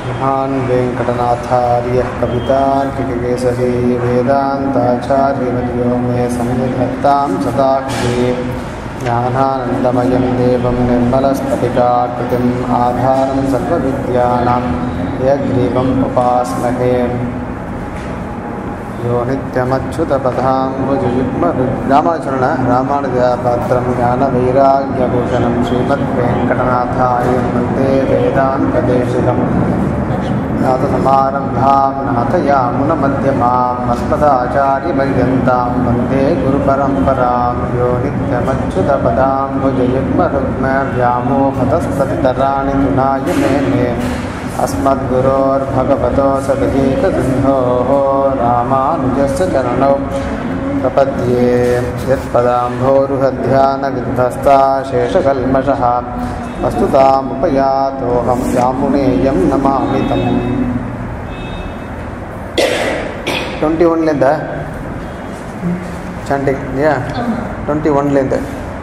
महान् वेङ्कटनाथार्यः कवितार्किककेसरी वेदान्ताचार्यवर्यो मे सन्निधत्तां सदा कृते ज्ञानानन्दमयं देवं निर्मलस्फटिकाकृतिम् आधारं सर्वविद्यानां यग्रीवम् उपास्महे यो नित्यमच्युतपथाम्बुजयुग्म रामानुचरण रामानुजपात्रं ज्ञानवैराग्यभूषणं श्रीमद्वेङ्कटनाथाय वन्दे वेदान्तदेशिकम् नाथसमारम्भां नाथयामुनमध्यमाम् अस्मदाचार्यपर्यन्तां वन्दे गुरुपरम्परां यो नित्यमच्युतपदाम्बुजयुग्मरुग्म व्यामोहतस्ततितराणि तुनाय मेने अस्मद्गुरोर्भगवतो सदहीकसिन्धोः रामानुजस्य चरणौ प्रपद्ये यत्पदाम्भोरुहध्यानविध्वस्ता शेषकल्मषः वस्तुतामुपयातोऽहं यामुनेयं नमामि तम् டுவெண்ட்டி ஒன்லேருந்து சாண்டிங் இல்லையா டுவெண்ட்டி ஒன்லேருந்து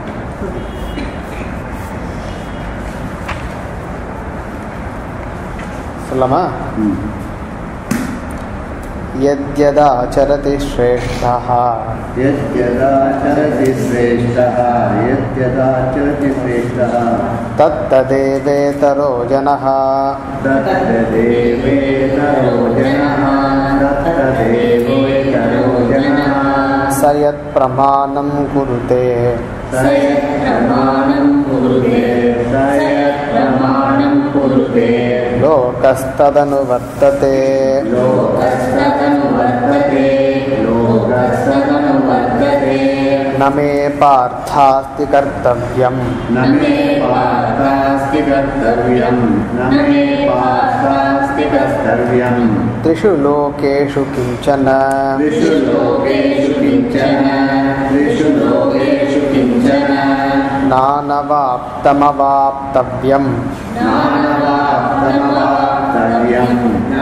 சொல்லலாமா यद्यदाचरति श्रेष्ठः यद्यदाचरति श्रेष्ठः यद्यदाचरति श्रेष्ठः तत्तदेवेतरो जनः तत्तदेवेतरो जनः तत्तदेवेतरो जनः स यत्प्रमाणं कुरुते स यत्प्रमाणं कुरुते स यत्प्रमाणं कुरुते लोकस्तदनुवर्तते लोकस्तदनुवर्तते लोकस्तदनुवर्तते न मे पार्थास्ति कर्तव्यम् न मे पार्थास्ति कर्तव्यं न मे पार्थास्ति कर्तव्यम् त्रिषु लोकेषु किञ्चन त्रिषु लोकेषु किञ्चन त्रिषु लोकेषु किञ्चन नानवाप्तमवाप्तव्यम् ज्ञानवाप्तमवाप्तव्यं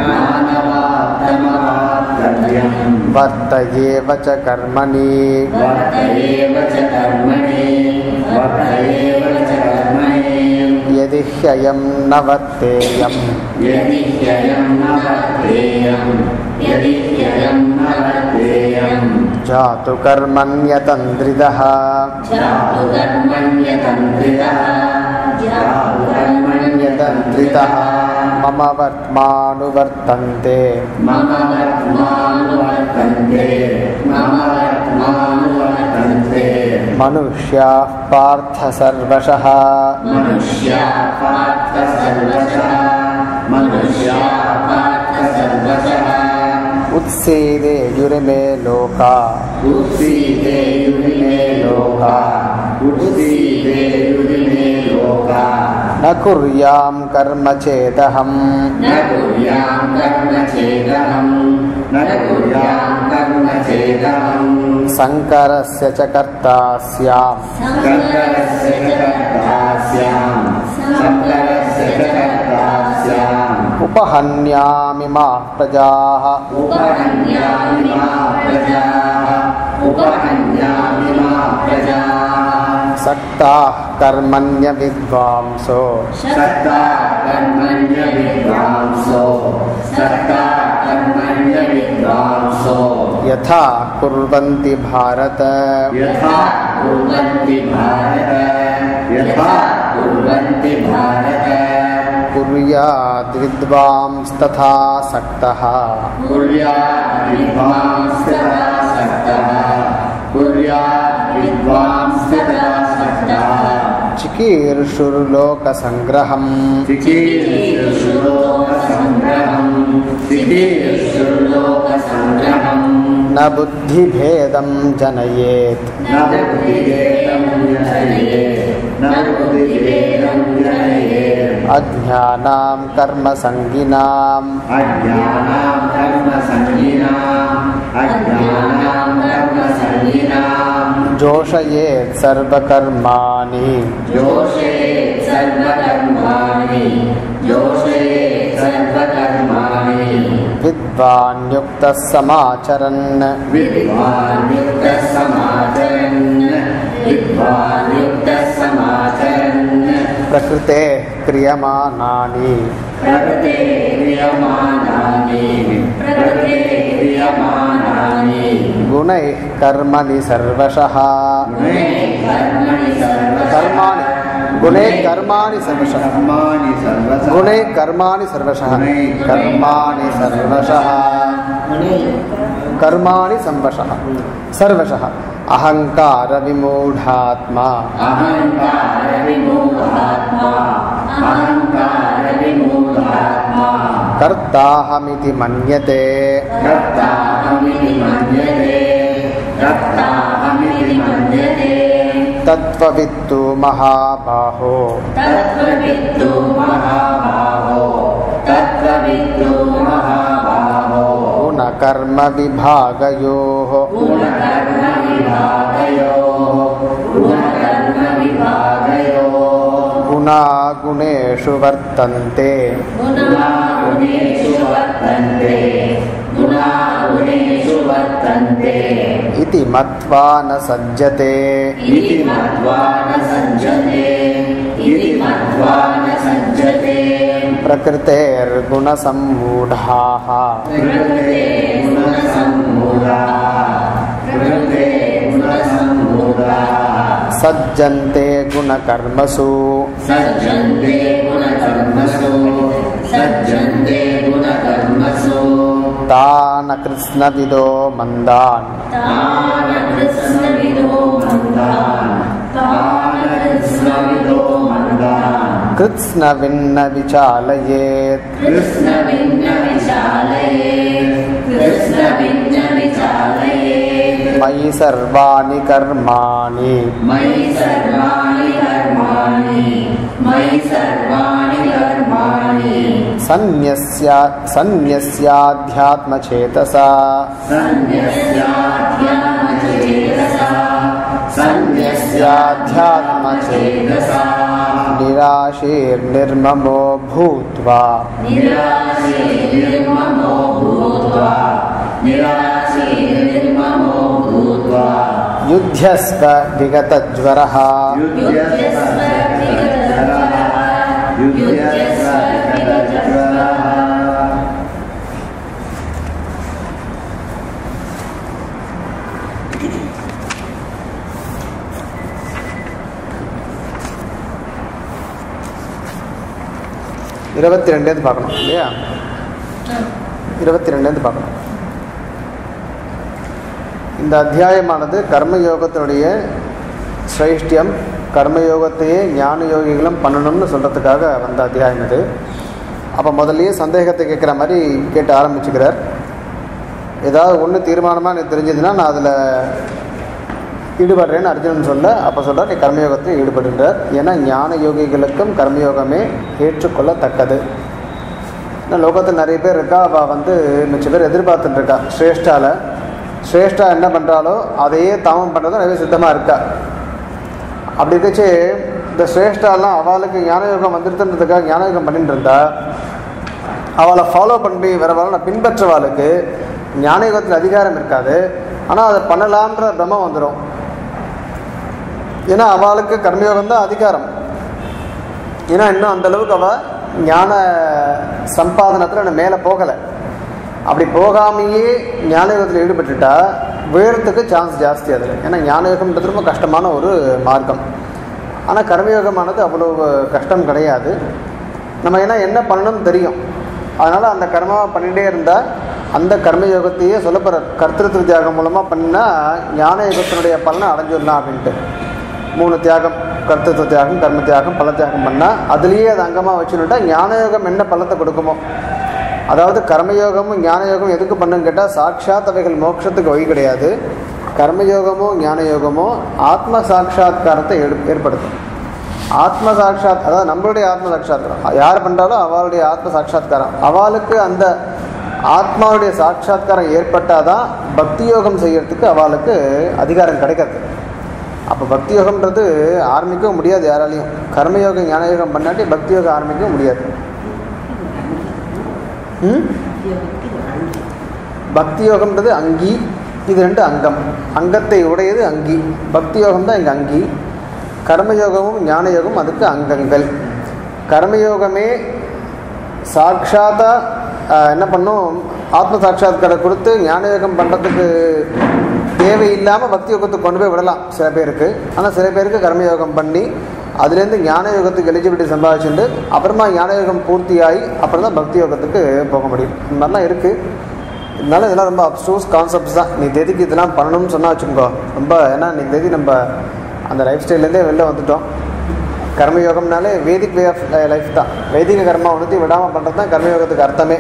ज्ञानवाप्तमवाप्तव्यं वर्त एव च कर्मणि वर्त एव च कर्मणि वर्त एव च कर्मणि यदि ह्ययं न वर्तेयम् यदि ह्ययं न वर्तेयं यदि ह्ययं न वर्तेयं जातु कर्मण्यतन्द्रिदः जातु कर्मण्यतन्त्रितः जातु यतन्द्रितः मम वर्त्मानुवर्तन्ते मम वर्त्मानुवर्तन्ते मम वर्त्मानुवर्तन्ते मनुष्याः पार्थ सर्वशः मनुष्या पार्थ सर्वशः मनुष्या पार्थ सर्वशः उत्सीदेयुरिमे लोका उत्सीदेयुरिमे लोका उत्सीदेयुरिमे लोका न कुर्यां कर्म चेदहम् न कुर्यां कर्म चेदहम् न कुर्यां कर्म चेदहम् शङ्करस्य च कर्ता स्याम् शङ्करस्य च कर्ता स्याम् शङ्करस्य च कर्ता स्याम् उपहन्यामिमाः प्रजाः उपहन्यामि मा प्रजाः उपहन्यामि मा प्रजाः सक्ताः कर्मण्यविद्वांसो सत्ता कर्मण्य विद्वांसो सत्ता कर्मण्य विद्वांसो यथा कुर्वन्ति भारत यथा कुर्वन्ति भारत यथा कुर्वन्ति भारत कुर्याद्विद्वांस्तथा सक्तः कुर्यात् विद्वांस्तथा सक्तः कुर्यात् विद्वांस्तथा सक्तः चिकीर्षुर्लोकसङ्ग्रहम् चिकीर्षुलोकसङ्ग्रहम् चिकीर्षुलोकसङ्ग्रहम् न बुद्धिभेदं जनयेत् न बुद्धिभेदं जनयेत् न बुद्धिभेदं जनयेत् अज्ञानां कर्मसङ्गिनाम् अज्ञानां कर्मसङ्गिनाम् अज्ञानां कर्मसङ्गिनाम् जोषयेत् सर्वकर्माणि जोषयेत् सर्वकर्माणि जोषयेत् सर्वकर्माणि विद्वान् युक्तः समाचरन् विद्वान् युक्तः समाचरन् विद्वान् युक्तः समाचरन् प्रकृतेः क्रियमाणानि प्रकृते क्रियमाणानि प्रकृते क्रियमाणानि गुणैः कर्मणि सर्वशः गुणे कर्मणि सर्वशः कर्माणि गुणे कर्माणि सर्वशः कर्माणि सर्वशः गुणे कर्माणि सर्वशः गुणे कर्माणि सर्वशः कर्माणि संवशः सर्वशः अहङ्कारविमूढात्मा अहङ्कारविमूढात्मा अहङ्कारविमूढात्मा कर्ताहमिति मन्यते कर्ताहमिति मन्यते कर्ताहमिति मन्यते तत्त्ववित्तु महाबाहो तत्त्ववित्तु महाबाहो तत्त्ववित्तु महाबाहो गुणकर्मविभागयोः गुणकर्मविभागयोः गुणकर्मविभागयोः गुणागुणेषु वर्तन्ते गुणागुणेषु वर्तन्ते गुणागुणेषु वर्तन्ते इति मत्वा न सज्जते इति मत्वा न सज्जते इति मत्वा न सज्जते प्रकृतेर्गुणसम्मूढाः प्रकृते गुणसम्मूढाः प्रकृते गुणसम्मूढाः सज्जन्ते गुणकर्मसु सज्जन्ते गुणकर्मसु सज्जन्ते गुणकर्मसु तान् कृत्स्नविदो मन्दान् तान् कृत्स्नविदो मन्दान् तान् कृत्स्नविदो मन्दान् कृत्स्नविन्न विचालयेत् कृष्णभिन्न विचालयेत् कृष्णभिन्न विचालयेत् मयि सर्वाणि कर्माणि मयि सर्वाणि कर्माणि मयि सर्वाणि कर्माणि सन्न्यस्य सन्न्यस्याध्यात्मचेतसा सन्न्यस्याध्यात्मचेतसा सन्न्यस्याध्यात्मचेतसा निराशीर्निर्ममो भूत्वा निराशे निर्ममो भूत्वा निराशे निर्ममो भूत्वा युध्यस्व विगतज्वरः युध्यस्व विगतज्वरः युध्यस्व विगतज्वरः இருபத்தி ரெண்டுலேருந்து பார்க்கணும் இல்லையா இருபத்தி ரெண்டுலேருந்து பார்க்கணும் இந்த அத்தியாயமானது கர்மயோகத்தினுடைய சிரேஷ்டியம் கர்மயோகத்தையே ஞான யோகிகளும் பண்ணணும்னு சொல்கிறதுக்காக வந்த அத்தியாயம் இது அப்போ முதல்லயே சந்தேகத்தை கேட்குற மாதிரி கேட்டு ஆரம்பிச்சுக்கிறார் ஏதாவது ஒன்று தீர்மானமாக எனக்கு தெரிஞ்சதுன்னா நான் அதில் ஈடுபடுறேன்னு அர்ஜுனன் சொல்ல அப்போ சொல்கிறார் நீ கர்மயோகத்தில் ஈடுபடுகிறார் ஏன்னா ஞான யோகிகளுக்கும் கர்மயோகமே ஏற்றுக்கொள்ளத்தக்கது ஏன்னா லோகத்தில் நிறைய பேர் இருக்கா அவள் வந்து மிச்ச பேர் எதிர்பார்த்துட்டு இருக்கா ஸ்ரேஷ்டால ஸ்ரேஷ்டா என்ன பண்ணுறாலோ அதையே தாமம் பண்ணுறதும் நிறைய சித்தமாக இருக்கா அப்படி இருக்கச்சு இந்த ஸ்ரேஷ்டாலாம் அவளுக்கு ஞானயோகம் வந்துருதுன்றதுக்காக ஞானயோகம் பண்ணிட்டு இருந்தா அவளை ஃபாலோ பண்ணி வரவாள் நான் பின்பற்றவாளுக்கு ஞானயோகத்தில் அதிகாரம் இருக்காது ஆனால் அதை பண்ணலான்ற பிரமம் வந்துடும் ஏன்னா அவளுக்கு கர்மயோகம் தான் அதிகாரம் ஏன்னா இன்னும் அந்த அளவுக்கு அவள் ஞான சம்பாதனத்தில் இன்னும் மேலே போகலை அப்படி போகாமையே ஞானயோகத்தில் ஈடுபட்டுட்டா உயரத்துக்கு சான்ஸ் ஜாஸ்தி அதில் ஏன்னா ஞானயோகம்ன்றது ரொம்ப கஷ்டமான ஒரு மார்க்கம் ஆனால் கர்மயோகமானது அவ்வளோ கஷ்டம் கிடையாது நம்ம ஏன்னா என்ன பண்ணணும்னு தெரியும் அதனால் அந்த கர்மாவை பண்ணிகிட்டே இருந்தால் அந்த கர்மயோகத்தையே சொல்லப்படுற கர்த்திருவ தியாகம் மூலமாக பண்ணினா ஞான யோகத்தினுடைய பலனை அடைஞ்சிடலாம் அப்படின்ட்டு மூணு தியாகம் கர்த்தத்துவ தியாகம் கர்ம தியாகம் பல தியாகம் பண்ணால் அதுலேயே அது அங்கமாக வச்சுன்னுட்டா ஞானயோகம் என்ன பலத்தை கொடுக்குமோ அதாவது கர்மயோகமும் ஞானயோகமும் எதுக்கு பண்ணுன்னு கேட்டால் சாட்சாத் அவைகள் மோட்சத்துக்கு வழி கிடையாது கர்மயோகமோ ஞானயோகமோ ஆத்ம சாட்சா்காரத்தை ஏடு- ஏற்படுத்தும் ஆத்ம சாட்சாத் அதாவது நம்மளுடைய ஆத்ம சாட்சாத்காரம் யார் பண்ணுறாலும் அவளுடைய ஆத்ம சாட்சாத்காரம் அவளுக்கு அந்த ஆத்மாவுடைய சாட்சாத்காரம் ஏற்பட்டாதான் பக்தி யோகம் செய்யறதுக்கு அவளுக்கு அதிகாரம் கிடைக்கிறது அப்போ பக்தி யோகம்ன்றது ஆரம்பிக்கவும் முடியாது யாராலையும் கர்மயோகம் ஞானயோகம் பண்ணாட்டி பக்தி யோகம் ஆரம்பிக்கவும் முடியாது ம் பக்தி யோகம்ன்றது அங்கி இது ரெண்டு அங்கம் அங்கத்தை உடையது அங்கி பக்தி யோகம் தான் இங்கே அங்கி கர்மயோகமும் ஞான யோகமும் அதுக்கு அங்கங்கள் கர்மயோகமே சாட்சாத்தா ஆஹ், என்ன பண்ணும் ஆத்ம சாட்சாத்காரை கொடுத்து ஞான யோகம் பண்ணுறதுக்கு தேவையில்லாமல் பக்தி யோகத்துக்கு கொண்டு போய் விடலாம் சில பேருக்கு ஆனால் சில பேருக்கு கர்மயோகம் பண்ணி அதுலேருந்து ஞான யோகத்துக்கு எலிஜிபிலிட்டி சம்பாதிச்சுட்டு அப்புறமா ஞான யோகம் பூர்த்தியாகி அப்புறம் தான் பக்தி யோகத்துக்கு போக முடியும் இந்த மாதிரிலாம் இருக்குது இருந்தாலும் இதெல்லாம் ரொம்ப அப்சூஸ் கான்செப்ட்ஸ் தான் நீ தேதிக்கு இதெல்லாம் பண்ணணும்னு சொன்னால் வச்சுக்கோ ரொம்ப ஏன்னா நீ தேதி நம்ம அந்த லைஃப் ஸ்டைல்லேருந்தே வெளில வந்துட்டோம் கர்மயோகம்னாலே வேதிக் வே ஆஃப் லைஃப் தான் வைதிக கர்மா உணர்த்தி விடாமல் பண்ணுறது தான் கர்மயோகத்துக்கு அர்த்தமே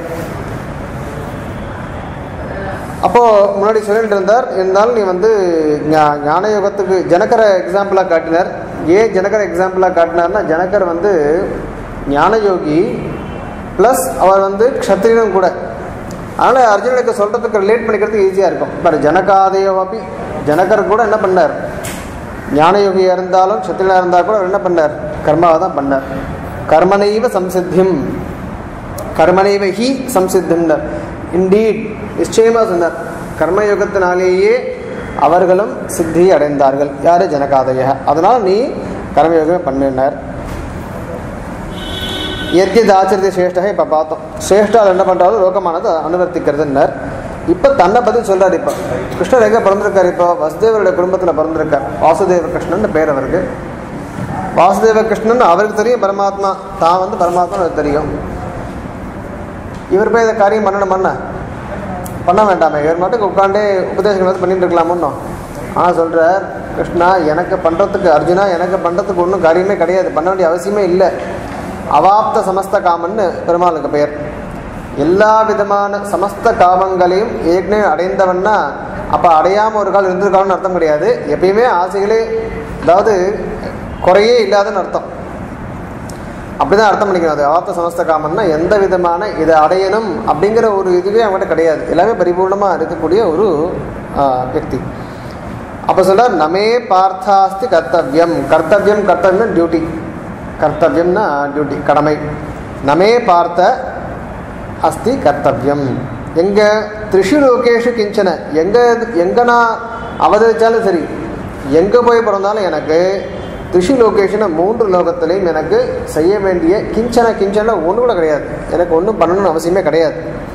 அப்போது முன்னாடி சொல்லிட்டு இருந்தார் இருந்தாலும் நீ வந்து ஞா- ஞான யோகத்துக்கு ஜனகரை எக்ஸாம்பிளாக காட்டினார் ஏன் ஜனகரை எக்ஸாம்பிளாக காட்டினார்னா ஜனகர் வந்து ஞான யோகி ப்ளஸ் அவர் வந்து க்ஷத்ரியனும் கூட அதனால் அர்ஜுனனுக்கு சொல்கிறதுக்கு ரிலேட் பண்ணிக்கிறதுக்கு ஈஸியாக இருக்கும் பாரு ஜனகாதேயோபி ஜனகர் கூட என்ன பண்ணார் ஞான யோகியாக இருந்தாலும் க்ஷத்ரியனாக இருந்தால் கூட அவர் என்ன பண்ணார் கர்மாவை தான் பண்ணார் கர்மனைவ சம்சித்தியம் கர்மனைவ ஹி சம்சித்தம்னர் இண்டீட் நிச்சயமாக சொன்னார் கர்மயோகத்தினாலேயே அவர்களும் சித்தி அடைந்தார்கள் யாரு ஜனகாதய அதனால் நீ கர்மயோகமே பண்ணினார் எத்யத் ஆச்சரித்த சேஷ்டக இப்போ பார்த்தோம் சேஷ்டால் என்ன பண்ணுறாரு லோகமானது அனுவர்த்திக்கிறதுன்னார் இப்போ தன்னை பற்றி சொல்கிறார் இப்போ கிருஷ்ணர் எங்கே பிறந்திருக்கார் இப்போ வசுதேவருடைய குடும்பத்தில் பிறந்திருக்கார் வாசுதேவ கிருஷ்ணன் பேர் அவருக்கு வாசுதேவ கிருஷ்ணன் அவருக்கு தெரியும் பரமாத்மா தான் வந்து பரமாத்மா அவருக்கு தெரியும் இவர் போய் இதை காரியம் பண்ணணுமண்ணா பண்ண வேண்டாமே இவர் மட்டும் உட்காண்டே உபதேசங்கள் வந்து பண்ணிட்டு இருக்கலாமோ ஆனால் சொல்கிறார் கிருஷ்ணா எனக்கு பண்ணுறதுக்கு அர்ஜுனா எனக்கு பண்ணுறதுக்கு ஒன்றும் காரியமே கிடையாது பண்ண வேண்டிய அவசியமே இல்லை அவாப்த சமஸ்த காமன்னு பெருமாளுக்கு பெயர் எல்லா விதமான சமஸ்த காமங்களையும் ஏற்கனவே அடைந்தவன்னா அப்போ அடையாமல் ஒரு கால் இருந்திருக்கான்னு அர்த்தம் கிடையாது எப்பயுமே ஆசைகளே அதாவது குறையே இல்லாதன்னு அர்த்தம் அப்படிதான் அர்த்தம் பண்ணிக்கணும் அது ஆப்த சமஸ்த காமன்னா எந்த விதமான இதை அடையணும் அப்படிங்கிற ஒரு இதுவே அவங்ககிட்ட கிடையாது எல்லாமே பரிபூர்ணமாக இருக்கக்கூடிய ஒரு ஆ, வியக்தி அப்போ சொல்றார் நமே பார்த்தாஸ்தி கர்த்தவியம் கர்த்தவியம் கர்த்தவியம் டியூட்டி கர்த்தவியம்னா டியூட்டி கடமை நமே பார்த்த அஸ்தி கர்த்தவியம் எங்க த்ரிஷு லோகேஷு கிஞ்சன எங்க எங்க நான் அவதரிச்சாலும் சரி எங்க போய் பிறந்தாலும் எனக்கு த்ரிஷு லோகேஷன மூன்று லோகத்திலையும் எனக்கு செய்ய வேண்டிய கிஞ்சன கிஞ்சன ஒன்று கூட கிடையாது எனக்கு ஒன்றும் பண்ணணும்னு அவசியமே கிடையாது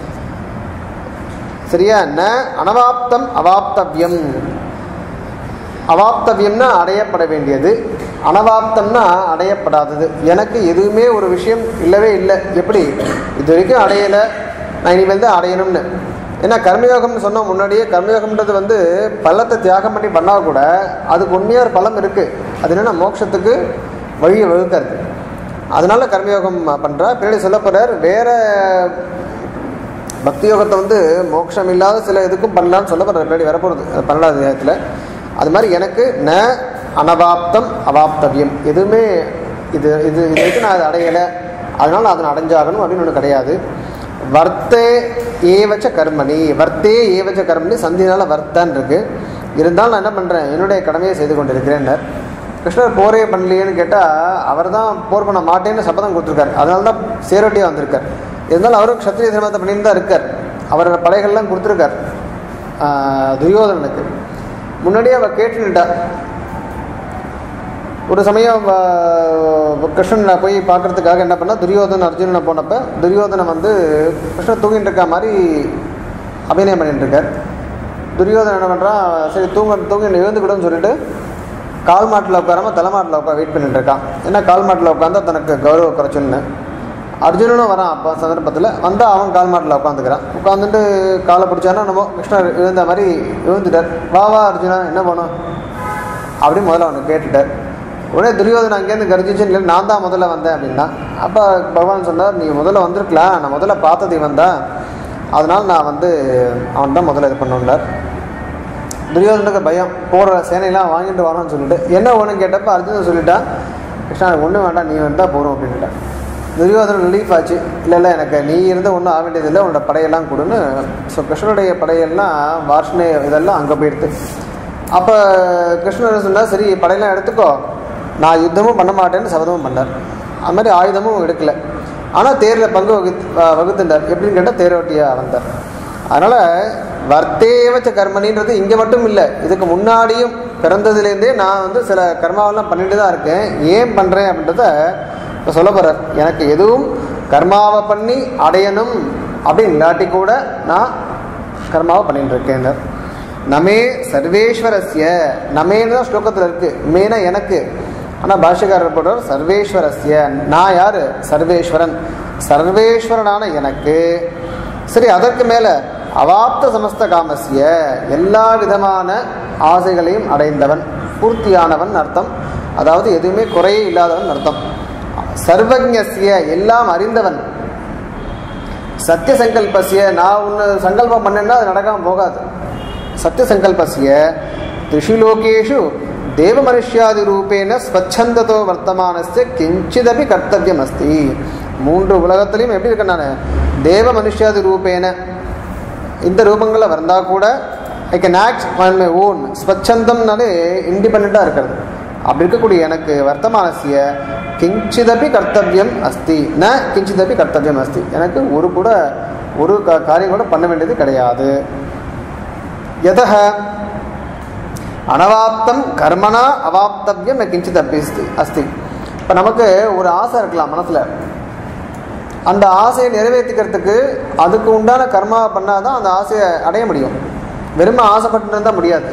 சரியா ந அனவாப்தம் அவாப்தவ்யம் அவாப்தவியம்னா அடையப்பட வேண்டியது அனவாப்தம்னா அடையப்படாதது எனக்கு எதுவுமே ஒரு விஷயம் இல்லவே இல்லை எப்படி இது வரைக்கும் அடையலை நான் இனிமேல் தான் அடையணும்னு ஏன்னா கர்மயோகம்னு சொன்னால் முன்னாடியே கர்மயோகம்ன்றது வந்து பள்ளத்தை தியாகம் பண்ணி பண்ணால் கூட அதுக்கு உண்மையாக ஒரு பலம் இருக்குது அது என்னென்னா மோட்சத்துக்கு வழியை வகுக்கிறது அதனால கர்மயோகம் பண்ணுறா பின்னாடி சொல்ல போகிறார் வேற பக்தி யோகத்தை வந்து மோட்சம் இல்லாத சில இதுக்கும் பண்ணலாம்னு சொல்ல போகிற பின்னாடி வரப்போகிறது அது பன்னெண்டாவது நேரத்தில் அது மாதிரி எனக்கு ந அனவாப்தம் அவாப்தவியம் எதுவுமே இது இது இது வரைக்கும் நான் அதை அடையலை அதனால் அதை நான் அடைஞ்சாகணும் அப்படின்னு ஒன்று கிடையாது வர்த்தே ஏவச்ச கர்மணி வர்த்தே ஏவச்ச கர்மணி சந்தினால வர்த்தன்னு இருக்கு இருந்தாலும் நான் என்ன பண்ணுறேன் என்னுடைய கடமையை செய்து கொண்டிருக்கிறேன்னர் கிருஷ்ணர் போரே பண்ணலையேன்னு கேட்டால் அவர் தான் போர் பண்ண மாட்டேன்னு சபதம் கொடுத்துருக்காரு அதனால தான் சேரோட்டியாக வந்திருக்கார் இருந்தாலும் அவரும் க்ஷத்ரிய தர்மத்தை பண்ணிட்டு தான் இருக்கார் அவர் படைகள்லாம் கொடுத்துருக்கார் ஆஹ் துரியோதனனுக்கு முன்னாடியே அவள் கேட்டுட்டா ஒரு சமயம் ஆஹ், கிருஷ்ணனை போய் பார்க்கறதுக்காக என்ன பண்ணா துரியோதனன் அர்ஜுனனை போனப்ப துரியோதனன் வந்து கிருஷ்ணன் தூங்கிட்டு இருக்க மாதிரி அபிநயம் பண்ணிட்டு இருக்கார் துரியோதனன் என்ன பண்ணுறான் சரி தூங்க தூங்கி எழுந்துக்கிடுன்னு சொல்லிட்டு கால் மாட்டில் உட்காராம தலைமாட்டில் உட்கார வெயிட் பண்ணிட்டு இருக்கான் ஏன்னா கால் மாட்டில் உட்காந்தா தனக்கு கௌரவ குறைச்சல்னு அர்ஜுனனும் வரான் அப்போ சந்தர்ப்பத்தில் வந்தால் அவன் கால் மாட்டில் உட்காந்துக்கிறான் உட்காந்துட்டு காலை பிடிச்சானா நம்ம கிருஷ்ணர் எழுந்த மாதிரி எழுந்துட்டார் வா வா அர்ஜுனா என்ன பண்ணும் அப்படின்னு முதல்ல அவனுக்கு கேட்டுட்டார் உடனே துரியோதனன் அங்கேருந்து கர்ஜிச்சு இல்லை நான் தான் முதல்ல வந்தேன் அப்படின்னா அப்போ பகவான் சொன்னார் நீ முதல்ல வந்திருக்கலாம் நான் முதல்ல பார்த்தது இவன் தான் அதனால் நான் வந்து அவன் தான் முதல்ல இது பண்ணுன்னார் துரியோதனுக்கு பயம் போகிற சேனையெல்லாம் வாங்கிட்டு வரோன்னு சொல்லிட்டு என்ன ஒன்று கேட்டப்ப அர்ஜுனன் சொல்லிட்டான் கிருஷ்ணா எனக்கு ஒன்றும் வேண்டாம் நீ வந்தால் போகிறோம் அப்படின்ட்டான் துரியோதனன் ரிலீஃப் ஆச்சு இல்லை இல்லை எனக்கு நீ இருந்த ஒன்றும் ஆக வேண்டியதில்லை உன்னோட படையெல்லாம் கொடுன்னு ஸோ கிருஷ்ணனுடைய படையெல்லாம் வார்ஷ்ணே இதெல்லாம் அங்கே போயிடுது அப்போ கிருஷ்ணர் சொன்னால் சரி படையெல்லாம் எடுத்துக்கோ நான் யுத்தமும் பண்ண மாட்டேன்னு சபதமும் பண்ணார் அது மாதிரி ஆயுதமும் எடுக்கல ஆனால் தேரில் பங்கு வகுத்து அஹ் வகுத்துட்டார் எப்படின்னு கேட்டால் தேரோட்டியாக வந்தார் அதனால் வர்த்தேவச்ச கர்மணின்றது இங்கே மட்டும் இல்லை இதுக்கு முன்னாடியும் பிறந்ததுலேருந்தே நான் வந்து சில கர்மாவெல்லாம் பண்ணிட்டு தான் இருக்கேன் ஏன் பண்ணுறேன் அப்படின்றத இப்போ சொல்ல போகிறார் எனக்கு எதுவும் கர்மாவை பண்ணி அடையணும் அப்படின்னு இல்லாட்டி கூட நான் கர்மாவை பண்ணிட்டு இருக்கேன் நமே சர்வேஸ்வரஸ்ய நமேன்னு தான் ஸ்லோகத்தில் இருக்கு மேனா எனக்கு ஆனால் பாஷ்யக்காரர் போடுறார் சர்வேஸ்வரஸ்ய நான் யாரு சர்வேஸ்வரன் சர்வேஸ்வரனான எனக்கு சரி அதற்கு மேலே அவாப்த சமஸ்த காமஸ்ய எல்லா விதமான ஆசைகளையும் அடைந்தவன் பூர்த்தியானவன் அர்த்தம் அதாவது எதுவுமே குறையே இல்லாதவன் அர்த்தம் சர்வஜஸ்ய எல்லாம் அறிந்தவன் சத்திய சங்கல்பஸ்ய நான் ஒன்று சங்கல்பம் பண்ணேன்னா அது நடக்காமல் போகாது சத்திய சங்கல்பஸ்ய திரிஷுலோகேஷு தேவ மனுஷ்யாதி ரூபேன ஸ்வச்சந்ததோ வர்த்தமானஸ்ய கிஞ்சிதபி கர்த்தவியம் அஸ்தி மூன்று உலகத்திலையும் எப்படி இருக்கேன் நான் தேவ மனுஷ்யாதி ரூபேன இந்த ரூபங்களில் வந்தால் கூட I can act on my own ஸ்வச்சந்தம்னாலே இண்டிபெண்ட்டாக இருக்கிறது அப்படி இருக்கக்கூடிய எனக்கு வர்த்தமானசிய கிஞ்சிதபி கர்த்தவியம் அஸ்தி ந கிஞ்சிதபி கர்த்தவியம் அஸ்தி எனக்கு ஒரு கூட ஒரு க- காரியம் கூட பண்ண வேண்டியது கிடையாது எதக அனவாப்தம் கர்மனா அவாப்தவியம் ந கிஞ்சித் அப்பி அஸ்தி அஸ்தி இப்போ நமக்கு ஒரு ஆசை இருக்கலாம் மனசில் அந்த ஆசையை நிறைவேற்றிக்கிறதுக்கு அதுக்கு உண்டான கர்மா பண்ணாதான் அந்த ஆசையை அடைய முடியும் வெறும ஆசைப்பட்டு இருந்தால் முடியாது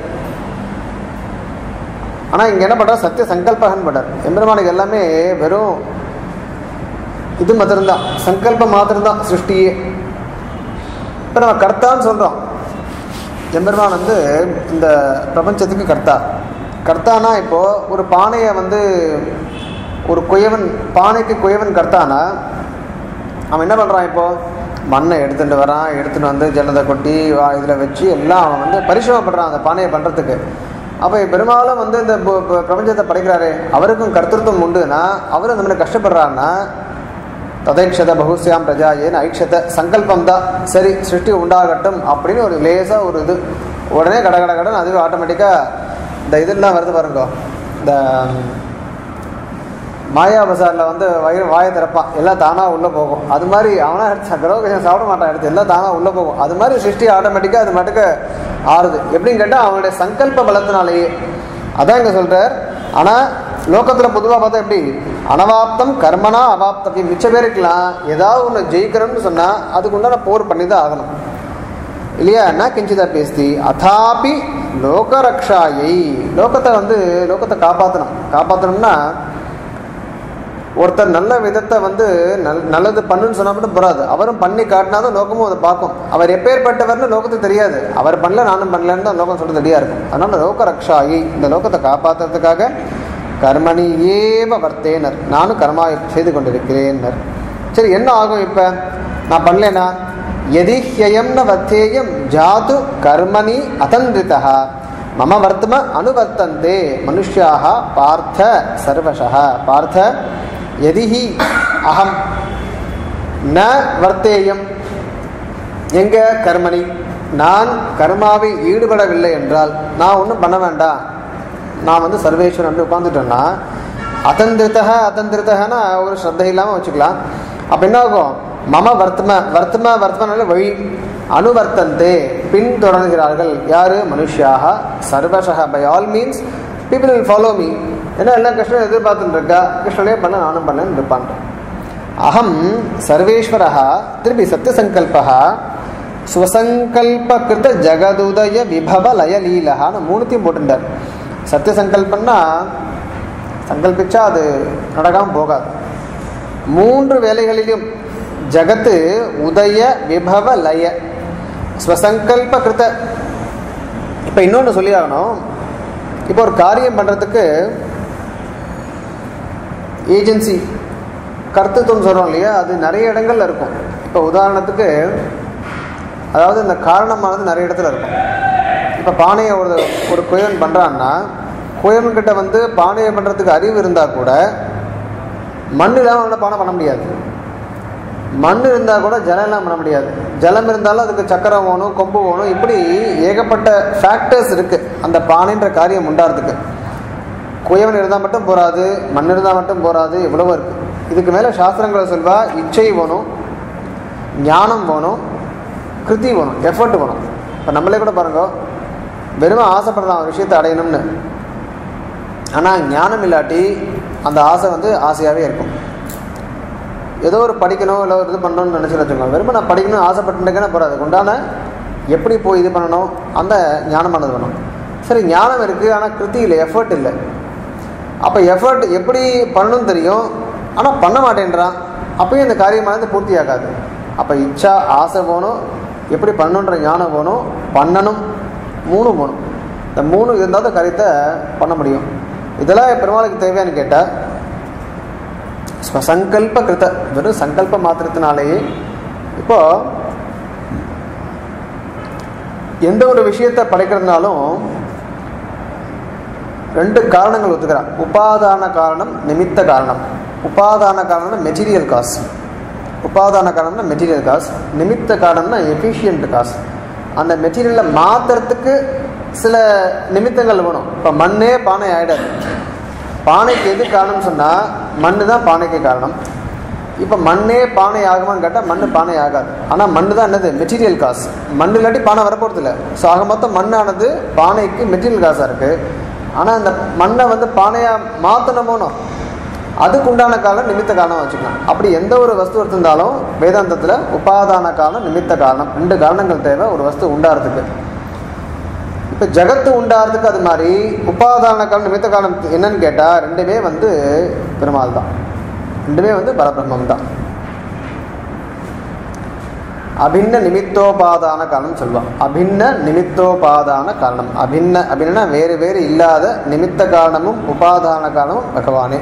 ஆனால் இங்கே என்ன பண்ணுறார் சத்திய சங்கல்பகன் பட்டார் எம்பெருமானுக்கு எல்லாமே வெறும் இது மாத்திரம்தான் சங்கல்பம் மாத்திரம்தான் சிருஷ்டியே இப்போ நம்ம கர்த்தான்னு சொல்கிறோம் எம்பெருமான் வந்து இந்த பிரபஞ்சத்துக்கு கர்த்தா கர்த்தானா இப்போது ஒரு பானையை வந்து ஒரு குயவன் பானைக்கு குயவன் கர்த்தானா அவன் என்ன பண்ணுறான் இப்போது மண்ணை எடுத்துகிட்டு வரான் எடுத்துகிட்டு வந்து ஜலத்தை கொட்டி இதில் வச்சு எல்லாம் அவன் வந்து பரிசிரமப்படுறான் அந்த பானையை பண்ணுறதுக்கு அப்போ பெரும்பாலும் வந்து இந்த பு- பு- பிரபஞ்சத்தை படைக்கிறாரு அவருக்கும் கர்த்தத்துவம் உண்டுன்னா அவர் அந்த மாதிரி கஷ்டப்படுறான்னா ததைக்ஷத பகுஸ்யாம் பிரஜா ஏன் ஐக்ஷத சங்கல்பம் தான் சரி சிருஷ்டி உண்டாகட்டும் அப்படின்னு ஒரு லேசாக ஒரு இது உடனே கட கட கடன் அதுவே ஆட்டோமேட்டிக்காக இந்த இதெல்லாம் வருது பாருங்க இந்த மாயா பசாரில் வந்து வயிறு வாயை திறப்பான் எல்லாம் தானாக உள்ளே போகும் அது மாதிரி அவனா எடுத்து கிரகம் சாப்பிட மாட்டான் எடுத்து எல்லாம் தானாக உள்ளே போகும் அது மாதிரி சிருஷ்டி ஆட்டோமேட்டிக்காக அது மட்டுக்கு ஆறுது எப்படின்னு கேட்டால் அவனுடைய சங்கல்ப பலத்தினாலேயே அதான் இங்கே சொல்கிறார் ஆனால் லோகத்தில் பொதுவாக பார்த்தா எப்படி அனவாப்தம் கர்மனா அவாப்தம் மிச்ச பேருக்கலாம் ஏதாவது ஒன்று ஜெயிக்கிறோம்னு சொன்னால் அதுக்கு உண்டான போர் பண்ணி தான் ஆகணும் இல்லையா என்ன கிஞ்சிதா பேசி அதாபி லோகரக்ஷாயை லோகத்தை வந்து லோகத்தை காப்பாற்றணும் காப்பாற்றணும்னா ஒருத்தர் நல்ல விதத்தை வந்து நல் நல்லது பண்ணுன்னு சொன்னா மட்டும் போறாது அவரும் பண்ணி காட்டினாதான் லோகமும் அதை பார்க்கும் அவர் எப்பேற்பட்டவர்னு லோகத்துக்கு தெரியாது அவர் பண்ணல நானும் பண்ணலன்னு தான் லோகம் சொல்றது ரெடியா இருக்கும் அதனால லோக ரக்ஷாயி இந்த லோகத்தை காப்பாத்துறதுக்காக கர்மணி ஏவ வர்த்தேனர் நானும் கர்மா செய்து கொண்டிருக்கிறேன்னர் சரி என்ன ஆகும் இப்ப நான் பண்ணலேனா எதி ஹியம்ன வத்தேயம் ஜாது கர்மணி அதந்திரிதா மம வர்த்தம அனுவர்த்தந்தே மனுஷ்யாக பார்த்த சர்வசः பார்த்த எதிஹி அகம் ந வர்த்தேயம் எங்க கர்மணி நான் கர்மாவில் ஈடுபடவில்லை என்றால் நான் ஒன்றும் பண்ண வேண்டாம் நான் வந்து சர்வேஸ்வரன் அப்படி உட்காந்துட்டேன்னா அதந்திரித்தக அதந்திரித்தகனா ஒரு ஸ்ரத்தை இல்லாமல் வச்சுக்கலாம் அப்போ என்ன ஆகும் மம வர்த்தம வர்த்தம வர்த்தமனால வழி அனுவர்த்தந்தே பின்தொடர்கிறார்கள் யாரு மனுஷியாக சர்வசக by all means people will follow me ஏன்னா எல்லாம் கிருஷ்ணன் எதிர்பார்த்துட்டு இருக்கா கிருஷ்ணனே பண்ண நானும் பண்ணேன்னு இருப்பான் அகம் சர்வேஸ்வரः திருப்பி சத்தியசங்கல்பः சுவசங்கல்பகிருத ஜகதுதய விபவ லய லீலகான்னு மூணுத்தையும் போட்டுட்டார் சத்தியசங்கல்பன்னா சங்கல்பிச்சா அது நடக்காமல் போகாது மூன்று வேலைகளிலும் ஜகத்து உதய விபவ லய ஸ்வசங்கல்ப கிருத இப்போ இன்னொன்று சொல்லி ஆகணும் இப்போ ஒரு காரியம் பண்ணுறதுக்கு ஏஜென்சி கர்த்தத்துவம் சொல்கிறோம் இல்லையா அது நிறைய இடங்கள்ல இருக்கும் இப்போ உதாரணத்துக்கு அதாவது இந்த காரணமானது நிறைய இடத்துல இருக்கும் இப்போ பானையை ஒரு ஒரு குயவன் பண்ணுறான்னா குயவன்கிட்ட வந்து பானையை பண்ணுறதுக்கு அறிவு இருந்தால் கூட மண் இல்லாமல் அவனால் பானை பண்ண முடியாது மண் இருந்தால் கூட ஜலம் எல்லாம் பண்ண முடியாது ஜலம் இருந்தாலும் அதுக்கு சக்கரம் வேணும் கொம்பு வேணும் இப்படி ஏகப்பட்ட ஃபேக்டர்ஸ் இருக்குது அந்த பானைன்ற காரியம் உண்டாகிறதுக்கு குயவன் இருந்தால் மட்டும் போராது மண் இருந்தால் மட்டும் போராது இவ்வளவோ இருக்குது இதுக்கு மேலே சாஸ்திரங்களை சொல்வா இச்சை வேணும் ஞானம் வேணும் கிருதி வேணும் எஃபர்ட் வேணும் இப்போ நம்மளே கூட பாருங்க வெறும் ஆசைப்படலாம் ஒரு விஷயத்தை அடையணும்னு ஆனால் ஞானம் இல்லாட்டி அந்த ஆசை வந்து ஆசையாகவே இருக்கும் ஏதோ ஒரு படிக்கணும் இல்லை ஒரு இது பண்ணணும்னு நினச்சி வச்சுக்கோங்க வெறும் நான் படிக்கணும்னு ஆசைப்பட்டுருக்கேன்னா போகிற அதுக்கு உண்டான எப்படி போய் இது பண்ணணும் அந்த ஞானமானது வேணும் சரி ஞானம் இருக்குது ஆனால் கிருத்தி இல்லை எஃபர்ட் இல்லை அப்போ எஃபர்ட் எப்படி பண்ணணும்னு தெரியும் ஆனால் பண்ண மாட்டேன்றான் அப்பயும் இந்த காரியமானது பூர்த்தி ஆகாது அப்போ இச்சா ஆசை வேணும் எப்படி பண்ணணுன்ற ஞானம் வேணும் பண்ணணும் மூணு வேணும் இந்த மூணு இருந்தால் தான் காரியத்தை பண்ண முடியும் இதெல்லாம் பெருமாளுக்கு தேவையான்னு கேட்டால் ஸ்வசங்கல்ப கிருத வெறும் சங்கல்ப மாத்திரத்தினாலேயே இப்போ எந்த ஒரு விஷயத்தை படைக்கிறதுனாலும் ரெண்டு காரணங்கள் ஒத்துக்கிறான் உபாதான காரணம் நிமித்த காரணம் உபாதான காரணம்னா மெட்டீரியல் காசு உபாதான காரணம்னா மெட்டீரியல் காசு நிமித்த காரணம்னா எஃபிஷியன்ட் காசு அந்த மெட்டீரியலை மாற்றுறதுக்கு சில நிமித்தங்கள் வேணும் இப்போ மண்ணே பானை ஆகிடாது பானைக்கு எது காரணம் சொன்னால் மண்ணு தான் பானைக்கு காரணம் இப்போ மண்ணே பானை ஆகுமான்னு கேட்டால் மண் பானை ஆகாது ஆனால் மண் தான் என்னது மெட்டீரியல் காசு மண் இல்லாட்டி பானை வரப்போகிறது இல்லை ஸோ ஆக மொத்தம் மண்ணானது பானைக்கு மெட்டீரியல் காசாக இருக்குது ஆனால் அந்த மண்ணை வந்து பானையாக மாற்றணுமோனோ அதுக்கு உண்டான காலம் நிமித்த காரணம் வச்சுக்கலாம் அப்படி எந்த ஒரு வஸ்து எடுத்திருந்தாலும் வேதாந்தத்தில் உபாதான காரணம் நிமித்த காரணம் ரெண்டு காரணங்கள் தேவை ஒரு வஸ்து உண்டாகிறதுக்கு இப்போ ஜகத்து உண்டாகிறதுக்கு அது மாதிரி உபாதான காலம் நிமித்த காலம் என்னன்னு கேட்டால் ரெண்டுமே வந்து பெருமாள் தான் ரெண்டுமே வந்து பரபிரம்மம் தான் அபின்ன நிமித்தோபாதான காரணம் சொல்லுவான் அபின்ன நிமித்தோபாதான காரணம் அபின்ன அப்படின்னா வேறு வேறு இல்லாத நிமித்த காரணமும் உபாதான காரணமும் பகவானே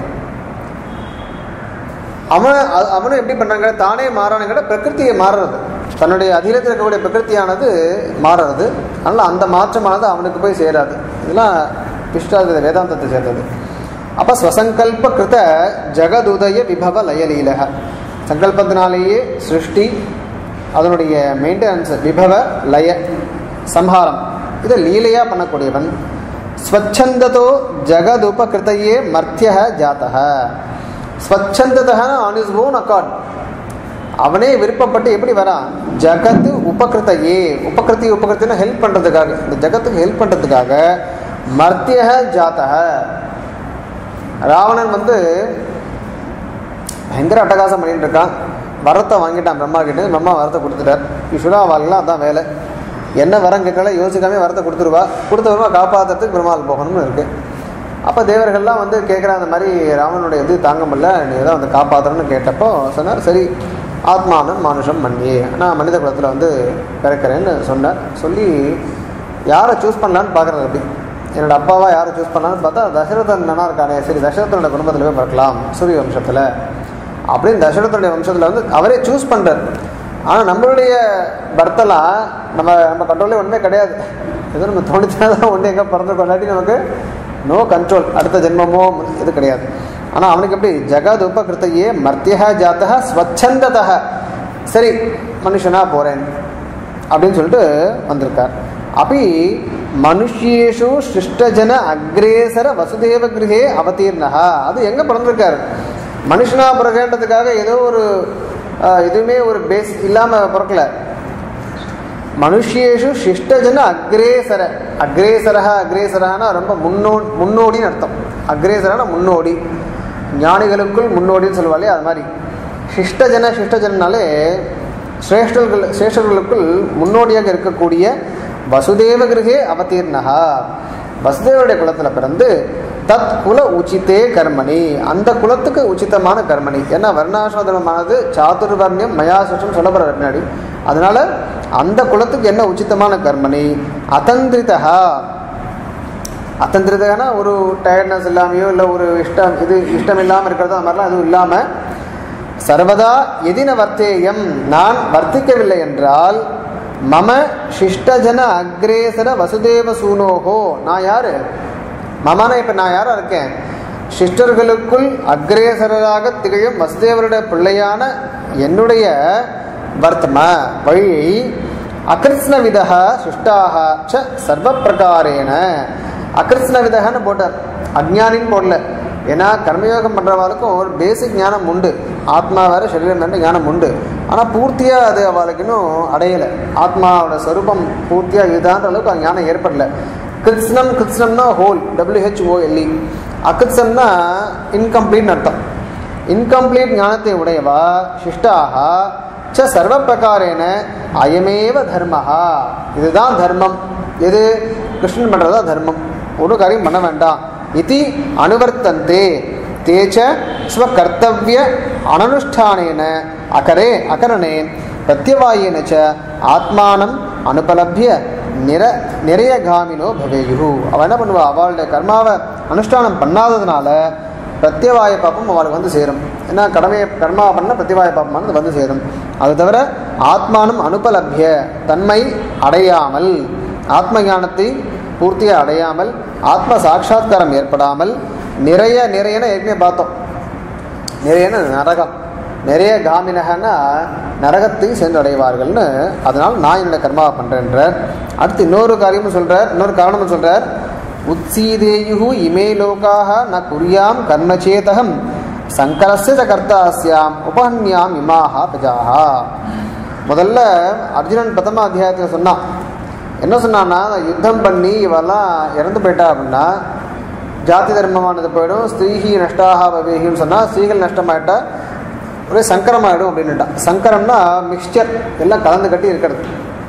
அவன் அ- அவனும் எப்படி பண்ணாங்க தானே மாறானுங்கிற பிரகிருத்தியை மாறுறது தன்னுடைய அதிகத்தில் இருக்கக்கூடிய பிரகிருத்தியானது மாறுறது அதனால் அந்த மாற்றமானது அவனுக்கு போய் சேராது இதெல்லாம் பிஷ்டாத வேதாந்தத்தை சேர்ந்தது அப்போ ஸ்வசங்கல்ப கிருத ஜெகதுதய விபவ லயலீலக சங்கல்பத்தினாலேயே சிருஷ்டி அதனுடைய மெயின்டெனன்ஸ் விபவ லய சம்ஹாரம் இதை லீலையாக பண்ணக்கூடியவன் ஸ்வச்சந்ததோ ஜகதுபகிருத்தையே மர்த்திய ஜாத்தக ஸ்வச்சந்ததா ஆன் இஸ் ஓன் அக்கார்ட் அவனே விருப்பப்பட்டு எப்படி வரான் ஜகத்து உபகிருத்தையே உபகிருத்தி உபகிருத்தினா ஹெல்ப் பண்ணுறதுக்காக இந்த ஜகத்துக்கு ஹெல்ப் பண்ணுறதுக்காக மர்த்திய ஜாத்தக ராவணன் வந்து பயங்கர அட்டகாசம் பண்ணிட்டு இருக்கான் வரத்தை வாங்கிட்டான் பிரம்மா கிட்ட பிரம்மா வரத்தை கொடுத்துட்டார் யூஸ்வலாக அவள்லாம் அதான் வேலை என்ன வரம் கேட்கல யோசிக்காம வரத்தை கொடுத்துருவா கொடுத்தவருமா காப்பாற்றுறதுக்கு பெருமாள் போகணும்னு இருக்கு அப்போ தேவர்கள்லாம் வந்து கேட்குற அந்த மாதிரி ராவனுடைய இது தாங்க முடியல நீ தான் வந்து காப்பாற்றணும்னு கேட்டப்போ சொன்னார் சரி ஆத்மானம் மானுஷம் மன்னியே நான் மனித குலத்தில் வந்து பிறக்கிறேன்னு சொன்னார் சொல்லி யாரை சூஸ் பண்ணலான்னு பார்க்குறது அப்படி என்னோட அப்பாவா யாரை சூஸ் பண்ணலான்னு பார்த்தா தசரதன் நல்லா இருக்கானே சரி தசரதனோட குடும்பத்தில் போய் பிறக்கலாம் சூரிய வம்சத்தில் அப்படின்னு தசரதனுடைய வம்சத்தில் வந்து அவரே சூஸ் பண்ணுறார் ஆனால் நம்மளுடைய பர்த்தெல்லாம் நம்ம நம்ம கண்ட்ரோலே ஒன்றுமே கிடையாது ஏதோ நம்ம தோணிச்சா தான் ஒன்று எங்கே பிறந்திருக்கோம் இல்லாட்டி நமக்கு நோ கண்ட்ரோல் அடுத்த ஜென்மமோ இது கிடையாது ஆனால் அவனுக்கு எப்படி ஜகத் உபகிருத்தையே மர்த்தியா ஜாத்தக ஸ்வச்சந்ததா சரி மனுஷனா போகிறேன் அப்படின்னு சொல்லிட்டு வந்திருக்கார் அப்படி மனுஷியேஷு சிருஷ்டஜன அக்ரேசர வசுதேவ கிரகே அவதீர்ணா அது எங்கே பிறந்திருக்காரு மனுஷனா பிறகுன்றதுக்காக ஏதோ ஒரு ஆஹ், எதுவுமே ஒரு பேஸ் இல்லாமல் பிறக்கல மனுஷியேஷு சிஷ்டஜன அக்ரேசர அக்ரேசரா அக்ரேசரானா ரொம்ப முன்னோ முன்னோடின்னு அர்த்தம் அக்ரேசரான முன்னோடி ஞானிகளுக்குள் முன்னோடின்னு சொல்லுவாளே அது மாதிரி சிஷ்டஜன சிஷ்டஜனாலே சிரேஷ்டர்கள் சிரேஷ்டர்களுக்குள் முன்னோடியாக இருக்கக்கூடிய வசுதேவ கிரகே அவதீர்ணா வசுதேவருடைய குலத்தில் பிறந்து தத் குல உச்சித்தே கர்மணி அந்த குலத்துக்கு உச்சிதமான கர்மணி ஏன்னா வர்ணாசிரமமானது சாதுர்வர்ணியம் மயாசுஷம் சொல்லப்படுற பின்னாடி அதனால அந்த குலத்துக்கு என்ன உச்சிதமான கர்மணி அதந்திரிதா அத்தந்திரதான ஒரு டயர்ட்னஸ் இல்லாமையோ இல்லை ஒரு இஷ்டம் இது இஷ்டம் இல்லாமல் இருக்கிறதோ அது மாதிரிலாம் எதுவும் இல்லாமல் சர்வதா எதின வர்த்தேயம் நான் வர்த்திக்கவில்லை என்றால் மம சிஷ்டஜன அக்ரேசர வசுதேவ சூனோகோ நான் யாரு மமனா இப்போ நான் யாரா இருக்கேன் சிஷ்டர்களுக்குள் அக்ரேசரராக திகழும் வசுதேவருடைய பிள்ளையான என்னுடைய வர்த்தம வழியை அகிருஷ்ணவிதா சிஷ்டாக ச சர்வ பிரகாரேன அகிருஷ்ணவிதகன்னு போட்டார் அஜ்ஞானின்னு போடல ஏன்னா கர்மயோகம் பண்ணுறவாளுக்கும் ஒரு பேசிக் ஞானம் உண்டு ஆத்மா வேறு சரீரம் வேறு ஞானம் உண்டு ஆனால் பூர்த்தியாக அது அவளுக்கு இன்னும் அடையலை ஆத்மாவோட ஸ்வரூபம் பூர்த்தியாக இதுதான்ற அளவுக்கு அது ஞானம் ஏற்படல கிருத்ஸ்னம் கிருத்ஸ்னம்னா ஹோல் டபிள்யூஹெச்ஓஎல்இ அகிருத்ஸ்னம்னா இன்கம்ப்ளீட்னு அர்த்தம் இன்கம்ப்ளீட் ஞானத்தை உடையவா சிஷ்டாக ச சர்வ பிரகாரேன அயமேவ தர்மஹா இதுதான் தர்மம் எது கிருஷ்ணன் பண்ணுறதா தர்மம் ஒரு காரியம் பண்ண வேண்டாம் இது அனுவர்த்தந்தே தேச்ச ஸ்வகர்த்தவிய அனனுஷ்டானேன அகரே அகரணே பிரத்யவாயேன ச ஆத்மானம் அனுபலபிய நிர நிறைய காமினோ பவேயு அவள் என்ன பண்ணுவா அவளுடைய கர்மாவை அனுஷ்டானம் பண்ணாததுனால பிரத்யவாய பாப்பம் அவளுக்கு வந்து சேரும் ஏன்னா கடமையை கர்மா பண்ண பிரத்யவாய பாப்பமானது வந்து சேரும் அது தவிர ஆத்மானம் அனுபலபிய தன்மை அடையாமல் ஆத்ம ஞானத்தை பூர்த்தியாக அடையாமல் ஆத்ம சாட்சா்காரம் ஏற்படாமல் நிறைய நிறையன ஏற்கனவே பார்த்தோம் நிறையன நரகம் நிறைய காமினகன்னா நரகத்தை சென்றடைவார்கள்னு அதனால் நான் என்னோட கர்மாவை பண்ணுறேன்றார் அடுத்து இன்னொரு காரியமும் சொல்கிறார் இன்னொரு காரணமும் சொல்கிறார் உத்சீதேயு இமே லோகாக ந குறியாம் கர்மச்சேதகம் சங்கரஸ்ய ச கர்த்தாஸ்யாம் உபஹன்யாம் இமாஹா பிரஜாஹா முதல்ல அர்ஜுனன் பிரதம அத்தியாயத்தில் சொன்னான் என்ன சொன்னான்னா யுத்தம் பண்ணி இவெல்லாம் இறந்து போயிட்டா அப்படின்னா ஜாதி தர்மமானது போயிடும் ஸ்திரீஹி நஷ்டாக பவேகின்னு சொன்னால் ஸ்திரீகள் நஷ்டமாயிட்டா ஒரே சங்கரமாயிடும் அப்படின்னுட்டான் சங்கரம்னா மிக்சர் எல்லாம் கலந்து கட்டி இருக்கிறது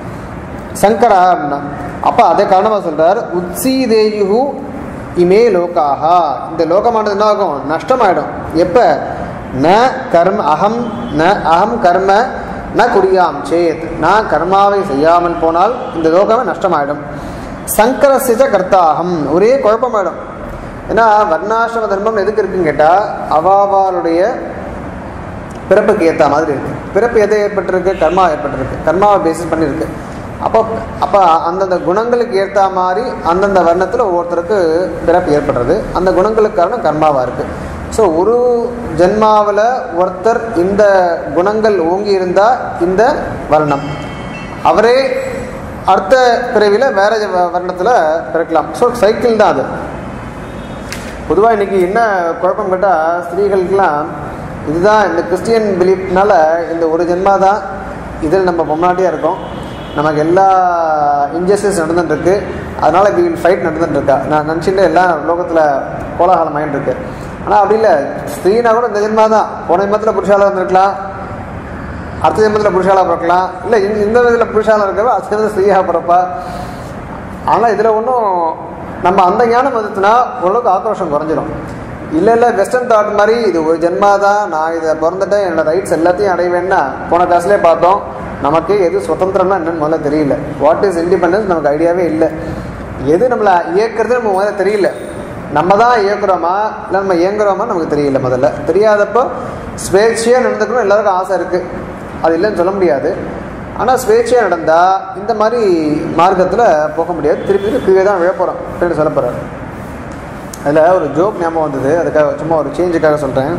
சங்கரா அப்படின்னா அப்போ அதே காரணமாக சொல்கிறார் உத்சீதேயு இமே லோகாகா இந்த லோகமானது என்ன ஆகும் நஷ்டமாயிடும் எப்போ ந கர்ம அகம் ந அகம் கர்ம ந குறியாம் சேத் நான் கர்மாவை செய்யாமல் போனால் இந்த லோகமே நஷ்டமாயிடும் சங்கரசிஜ கர்த்தாகம் ஒரே குழப்பமாயிடும் ஏன்னா வர்ணாசிரம தர்மம் எதுக்கு இருக்குன்னு கேட்டால் அவாவாளுடைய பிறப்புக்கு ஏற்ற மாதிரி இருக்கு பிறப்பு எதை ஏற்பட்டிருக்கு கர்மா ஏற்பட்டிருக்கு கர்மாவை பேசிஸ் பண்ணியிருக்கு அப்போ அப்போ அந்தந்த குணங்களுக்கு ஏற்ற மாதிரி அந்தந்த வர்ணத்தில் ஒவ்வொருத்தருக்கு பிறப்பு ஏற்படுறது அந்த குணங்களுக்கு காரணம் கர்மாவாக இருக்குது ஸோ ஒரு ஜென்மாவில் ஒருத்தர் இந்த குணங்கள் ஓங்கி இருந்தால் இந்த வர்ணம் அவரே அடுத்த பிறவியில் வேற வர்ணத்தில் பிறக்கலாம் ஸோ சைக்கிள் தான் அது பொதுவாக இன்னைக்கு என்ன குழப்பம் கேட்டால் ஸ்திரீகளுக்கெல்லாம் இதுதான் இந்த கிறிஸ்டியன் பிலீஃப்னால இந்த ஒரு ஜென்மா தான் இதில் நம்ம பொம்னாட்டியாக இருக்கோம் நமக்கு எல்லா இன்ஜஸ்டிஸ் நடந்துட்டுருக்கு அதனால் வி வில் ஃபைட் நடந்துட்டுருக்கா நான் நினச்சிட்டு எல்லாம் லோகத்தில் கோலாகலம் ஆகிட்டு இருக்கு ஆனால் அப்படி இல்லை ஸ்திரீனா கூட இந்த ஜென்மா தான் போன ஜென்மத்தில் புருஷாலாக இருந்திருக்கலாம் அடுத்த ஜென்மத்தில் புருஷாலாக பிறக்கலாம் இல்லை இந்த இந்த விதத்தில் புருஷாலாக இருக்கிறவ அடுத்த ஜென்மத்தில் ஸ்திரீயாக பிறப்பா ஆனால் இதில் ஒன்றும் நம்ம அந்த ஞானம் வந்துச்சுன்னா ஓரளவுக்கு ஆக்ரோஷம் குறைஞ்சிடும் இல்லை இல்லை வெஸ்டர்ன் தாட் மாதிரி இது ஒரு ஜென்மா தான் நான் இதை பிறந்துட்டேன் என்னோட ரைட்ஸ் எல்லாத்தையும் அடைவேன்னா போன கிளாஸ்லேயே பார்த்தோம் நமக்கு எது சுதந்திரம்னா என்னன்னு முதல்ல தெரியல வாட் இஸ் இண்டிபெண்டன்ஸ் நமக்கு ஐடியாவே இல்லை எது நம்மளை இயக்குறது நம்ம முதல்ல தெரியல நம்ம தான் இயக்குறோமா இல்லை நம்ம இயங்குறோமா நமக்கு தெரியல முதல்ல தெரியாதப்போ ஸ்வேட்சையாக நடந்துக்கணும் எல்லாருக்கும் ஆசை இருக்குது அது இல்லைன்னு சொல்ல முடியாது ஆனால் ஸ்வேட்சையாக நடந்தால் இந்த மாதிரி மார்க்கத்தில் போக முடியாது திருப்பி திருப்பி கீழே தான் விழப்போகிறோம் அப்படின்னு சொல்ல போகிறார் அதில் ஒரு ஜோக் ஞாபகம் வந்தது அதுக்காக சும்மா ஒரு சேஞ்சுக்காக சொல்கிறேன்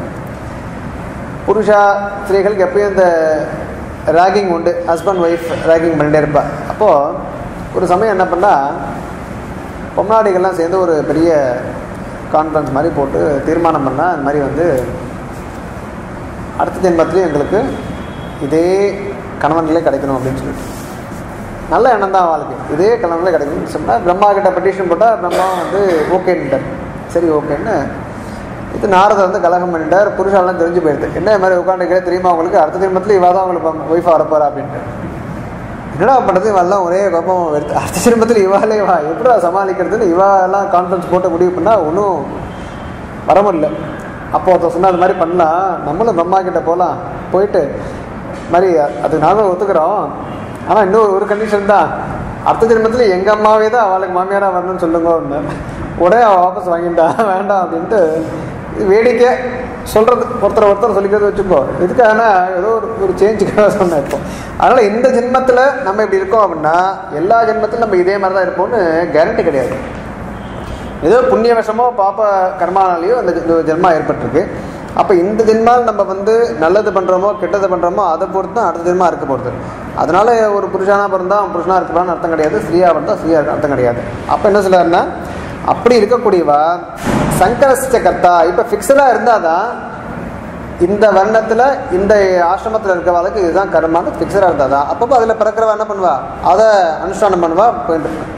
புருஷா ஸ்திரீகளுக்கு எப்பயும் இந்த ரேகிங் உண்டு ஹஸ்பண்ட் ஒய்ஃப் ரேகிங் பண்ணிட்டே இருப்பா அப்போது ஒரு சமயம் என்ன பண்ணால் பொம்னாடிகள்லாம் சேர்ந்து ஒரு பெரிய கான்ஃபரன்ஸ் மாதிரி போட்டு தீர்மானம் பண்ணால் அந்த மாதிரி வந்து அடுத்த ஜென்மத்துலேயும் எங்களுக்கு இதே கணவன்களே கிடைக்கணும் அப்படின்னு சொல்லிட்டு நல்ல எண்ணம் தான் வாழ்க்கை இதே கணவன்களே கிடைக்கணும்னு சொன்னால் பிரம்மா கிட்ட பெட்டிஷன் போட்டால் பிரம்மா வந்து ஓகேன்ட்டார் சரி ஓகேன்னு இது நாரதர் வந்து கலகம் பண்ணிட்டார் புருஷாலாம் தெரிஞ்சு போயிடுது என்ன இது மாதிரி உட்காந்துக்கிறே தெரியுமா உங்களுக்கு அடுத்த ஜென்மத்தில் இவா தான் உங்களுக்கு ஒய்ஃபாக வரப்போறா அப்படின்ட்டு என்னடா பண்ணுறது இவெல்லாம் ஒரே கோபம் எடுத்து அடுத்த ஜென்மத்தில் இவாலே வா எப்படா சமாளிக்கிறதுன்னு இவாலாம் கான்ஃபரன்ஸ் போட்டு முடிவு பண்ணால் ஒன்றும் வர முடியல அப்போ ஒருத்தர் சொன்ன அது மாதிரி பண்ணலாம் நம்மளும் பிரம்மா கிட்ட போகலாம் போயிட்டு மாதிரி அதுக்கு நாங்களும் ஒத்துக்கிறோம் ஆனால் இன்னும் ஒரு கண்டிஷன் தான் அடுத்த ஜென்மத்தில் எங்கள் அம்மாவே தான் அவளுக்கு மாமியாராக வரணும்னு சொல்லுங்க உடனே அவள் வாபஸ் வாங்கிட்டா வேண்டாம் அப்படின்ட்டு இது வேடிக்கை சொல்கிறது ஒருத்தர் ஒருத்தர் சொல்லிக்கிறது வச்சுக்கோ இதுக்கான ஏதோ ஒரு ஒரு சேஞ்சுக்காக சொன்னேன் இப்போ அதனால் இந்த ஜென்மத்தில் நம்ம இப்படி இருக்கோம் அப்படின்னா எல்லா ஜென்மத்திலும் நம்ம இதே மாதிரி தான் இருப்போம்னு கேரண்டி கிடையாது ஏதோ புண்ணிய விஷமோ பாப்ப கர்மானாலேயோ அந்த ஜெ- ஜென்மா ஏற்பட்டிருக்கு அப்போ இந்த ஜென்மால் நம்ம வந்து நல்லது பண்ணுறோமோ கெட்டது பண்ணுறோமோ அதை பொறுத்து தான் அடுத்த ஜென்மா இருக்க போகிறது அதனால ஒரு புருஷனாக பிறந்தா அவன் புருஷனாக இருக்கலாம்னு அர்த்தம் கிடையாது ஸ்திரீயாக பிறந்தா ஸ்திரீயாக இருக்க அர்த்தம் கிடையாது அப்போ என்ன சொல்றாருன்னா அப்படி இருக்கக்கூடியவா சங்கரஸ்ட கர்த்தா இப்போ ஃபிக்ஸடாக இருந்தால் தான் இந்த வர்ணத்தில் இந்த ஆசிரமத்தில் இருக்கிறவளுக்கு இதுதான் கர்மான்னு ஃபிக்ஸடாக இருந்தால் தான் அப்பப்போ அதில் பிறக்கிறவா என்ன பண்ணுவா அதை அனுஷ்டானம் பண்ணுவா போயிட்டு இருப்பா.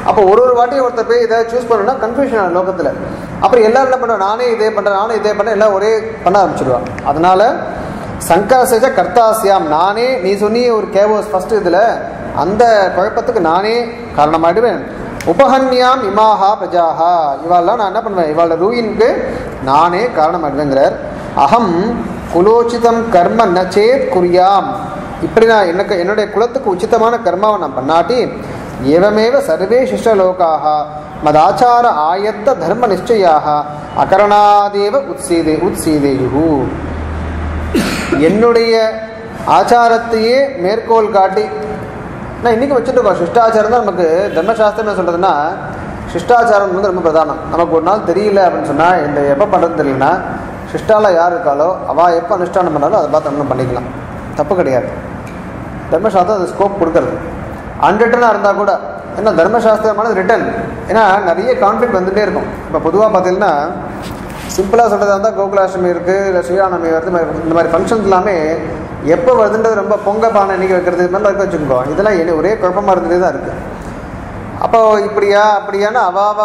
அப்போ ஒரு ஒரு வாட்டியும் ஒருத்தர் போய் இதை சூஸ் பண்ணணும்னா கன்ஃபியூஷன் ஆகும் லோகத்தில் அப்புறம் எல்லாரும் என்ன பண்ணுவோம் நானே இதே பண்ணுறேன் நானே இதே பண்ணுறேன் எல்லாம் ஒரே பண்ண ஆரம்பிச்சிடுவான் அதனால சங்கரசேஜ கர்த்தாசியாம் நானே நீ சொன்னிய ஒரு கேவோஸ் ஃபர்ஸ்ட் இதில் அந்த குழப்பத்துக்கு நானே காரணமாயிடுவேன் உபஹன்யாம் இமாஹா பிரஜாஹா இவாள்லாம் நான் என்ன பண்ணுவேன் இவாளோட ரூயினுக்கு நானே காரணமாயிடுவேங்கிறார் அகம் குலோச்சிதம் கர்ம ந சேத் குறியாம் இப்படி நான் எனக்கு என்னுடைய குலத்துக்கு உச்சிதமான கர்மாவை நான் பண்ணாட்டி ஏவமேவ சர்வே சிஷ்டலோகாக மதாச்சார ஆயத்த தர்ம நிச்சயாக அகரணாதேவ உத்சீதே உத்சீதேயு என்னுடைய ஆச்சாரத்தையே மேற்கோள் காட்டி நான் இன்றைக்கி வச்சுருக்கோம் சிஷ்டாச்சாரம் தான் நமக்கு தர்மசாஸ்திரம் என்ன சொல்கிறதுன்னா சிஷ்டாச்சாரம் வந்து ரொம்ப பிரதானம் நமக்கு ஒரு நாள் தெரியல அப்படின்னு சொன்னால் இந்த எப்போ பண்ணுறதுன்னு தெரியலனா சிஷ்டால யார் இருக்காளோ அவள் எப்போ அனுஷ்டானம் பண்ணாலும் அதை பார்த்து நம்ம பண்ணிக்கலாம் தப்பு கிடையாது தர்மசாஸ்திரம் அது ஸ்கோப் கொடுக்கறது அன்ரிட்டனாக இருந்தால் கூட ஏன்னா தர்மசாஸ்திரமானது ரிட்டன் ஏன்னா நிறைய கான்ஃப்ளிக் வந்துகிட்டே இருக்கும் இப்போ பொதுவாக பார்த்தீங்கன்னா சிம்பிளாக சொல்கிறதா இருந்தால் கோகுலாஷ்டமி இருக்குது இல்லை ஸ்ரீராமநவமி வருது இந்த மாதிரி- இந்த மாதிரி ஃபங்க்ஷன்ஸ் எல்லாமே எப்போ வருதுன்றது ரொம்ப பொங்க பானை இன்னைக்கு வைக்கிறது இது மாதிரி இருக்க வச்சுக்கோ இதெல்லாம் என்ன ஒரே குழப்பமாக இருந்துகிட்டே தான் இருக்குது அப்போ இப்படியா அப்படியான்னு அவாவா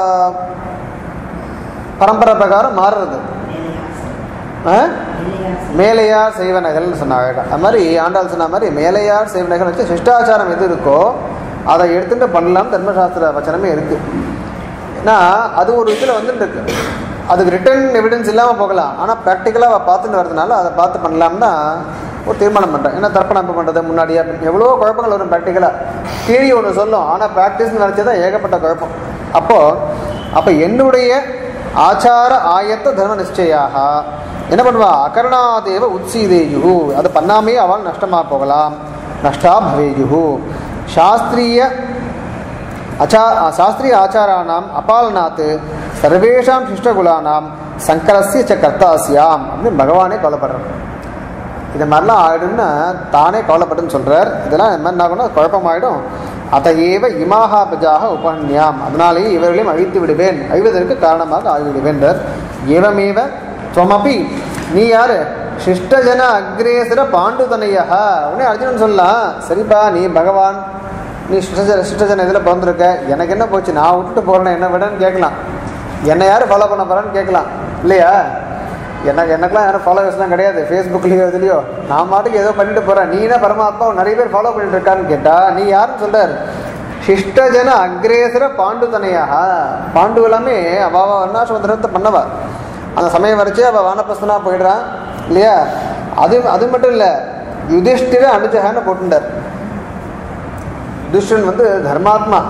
பரம்பரை பிரகாரம் மாறுறது ஆ? மேலையார் செய்வனகள்னு சொன்னாங்க அது மாதிரி ஆண்டாள் சொன்ன மாதிரி மேலையார் செய்வனகள் வச்சு சிஷ்டாச்சாரம் எது இருக்கோ அதை எடுத்துட்டு பண்ணலாம் தர்மசாஸ்திர வச்சனமே இருக்கு ஏன்னா அது ஒரு இதில் வந்துட்டு இருக்கு அதுக்கு ரிட்டன் எவிடன்ஸ் இல்லாமல் போகலாம் ஆனால் ப்ராக்டிக்கலாக அவள் பார்த்துட்டு வரதுனால அதை பார்த்து பண்ணலாம்னா ஒரு தீர்மானம் பண்ணுறேன் ஏன்னா தர்ப்பணம் எப்போ பண்ணுறது முன்னாடியே எவ்வளோ குழப்பங்கள் வரும் ப்ராக்டிக்கலாக தியரி ஒன்று சொல்லும் ஆனால் ப்ராக்டிஸ் நினச்சதா ஏகப்பட்ட குழப்பம் அப்போது அப்போ என்னுடைய ஆச்சார ஆயத்த தர்ம நிச்சயாக என்ன பண்ணுவா அகர்ணாதேவ உத்சீதேயு அது பண்ணாமே அவள் நஷ்டமாக போகலாம் நஷ்டா பவேயு சாஸ்திரிய அச்சா சாஸ்திரிய ஆச்சாராணாம் அபாலனாத் சர்வேஷாம் சிஷ்டகுலானாம் சங்கரஸ்ய ச கர்த்தாசியாம் அப்படின்னு பகவானே கவலைப்படுறார் இது மாதிரிலாம் ஆயிடும்னா தானே கவலைப்பட்டுன்னு சொல்றார் இதெல்லாம் இந்த மாதிரி என்ன ஆகும்னா குழப்பமாயிடும் அதையேவ இமாஹா பிரஜாக உபன்யாம் அதனாலேயே இவர்களையும் அழித்து விடுவேன் அழிவதற்கு காரணமாக ஆகிவிடுவேன்றார் ஏவமேவ துவமபி நீ யாரு சிஷ்டஜன அக்ரேசர பாண்டுதனையா உடனே அர்ஜுனன் சொல்லலாம் சரிப்பா நீ பகவான் நீ சிஷ்டஜன சிஷ்டஜன இதில் பிறந்திருக்க எனக்கு என்ன போச்சு நான் விட்டுட்டு போகிறேன் என்ன விடன்னு கேட்கலாம் என்னை யார் ஃபாலோ பண்ண போகிறான்னு கேட்கலாம் இல்லையா எனக்கு எனக்குலாம் யாரும் ஃபாலோவர்ஸ்லாம் கிடையாது ஃபேஸ்புக்லேயோ இதுலையோ நான் மாட்டுக்கு ஏதோ பண்ணிட்டு போகிறேன் நீ என்ன பரமாத்மா நிறைய பேர் ஃபாலோ பண்ணிட்டு இருக்கான்னு கேட்டால் நீ யாருன்னு சொல்றார் சிஷ்டஜன அக்ரேசர பாண்டு தனையாக பாண்டு எல்லாமே அவ வர்ணாசிரம தர்மத்தை பண்ணவா அந்த சமயம் வரைச்சே அவள் வானப்பிரஸ்தனா போயிடுறான் இல்லையா அது அது மட்டும் இல்லை யுதிஷ்டிர அனுஜகான்னு போட்டுட்டார் யுதிஷ்டிரன் வந்து தர்மாத்மா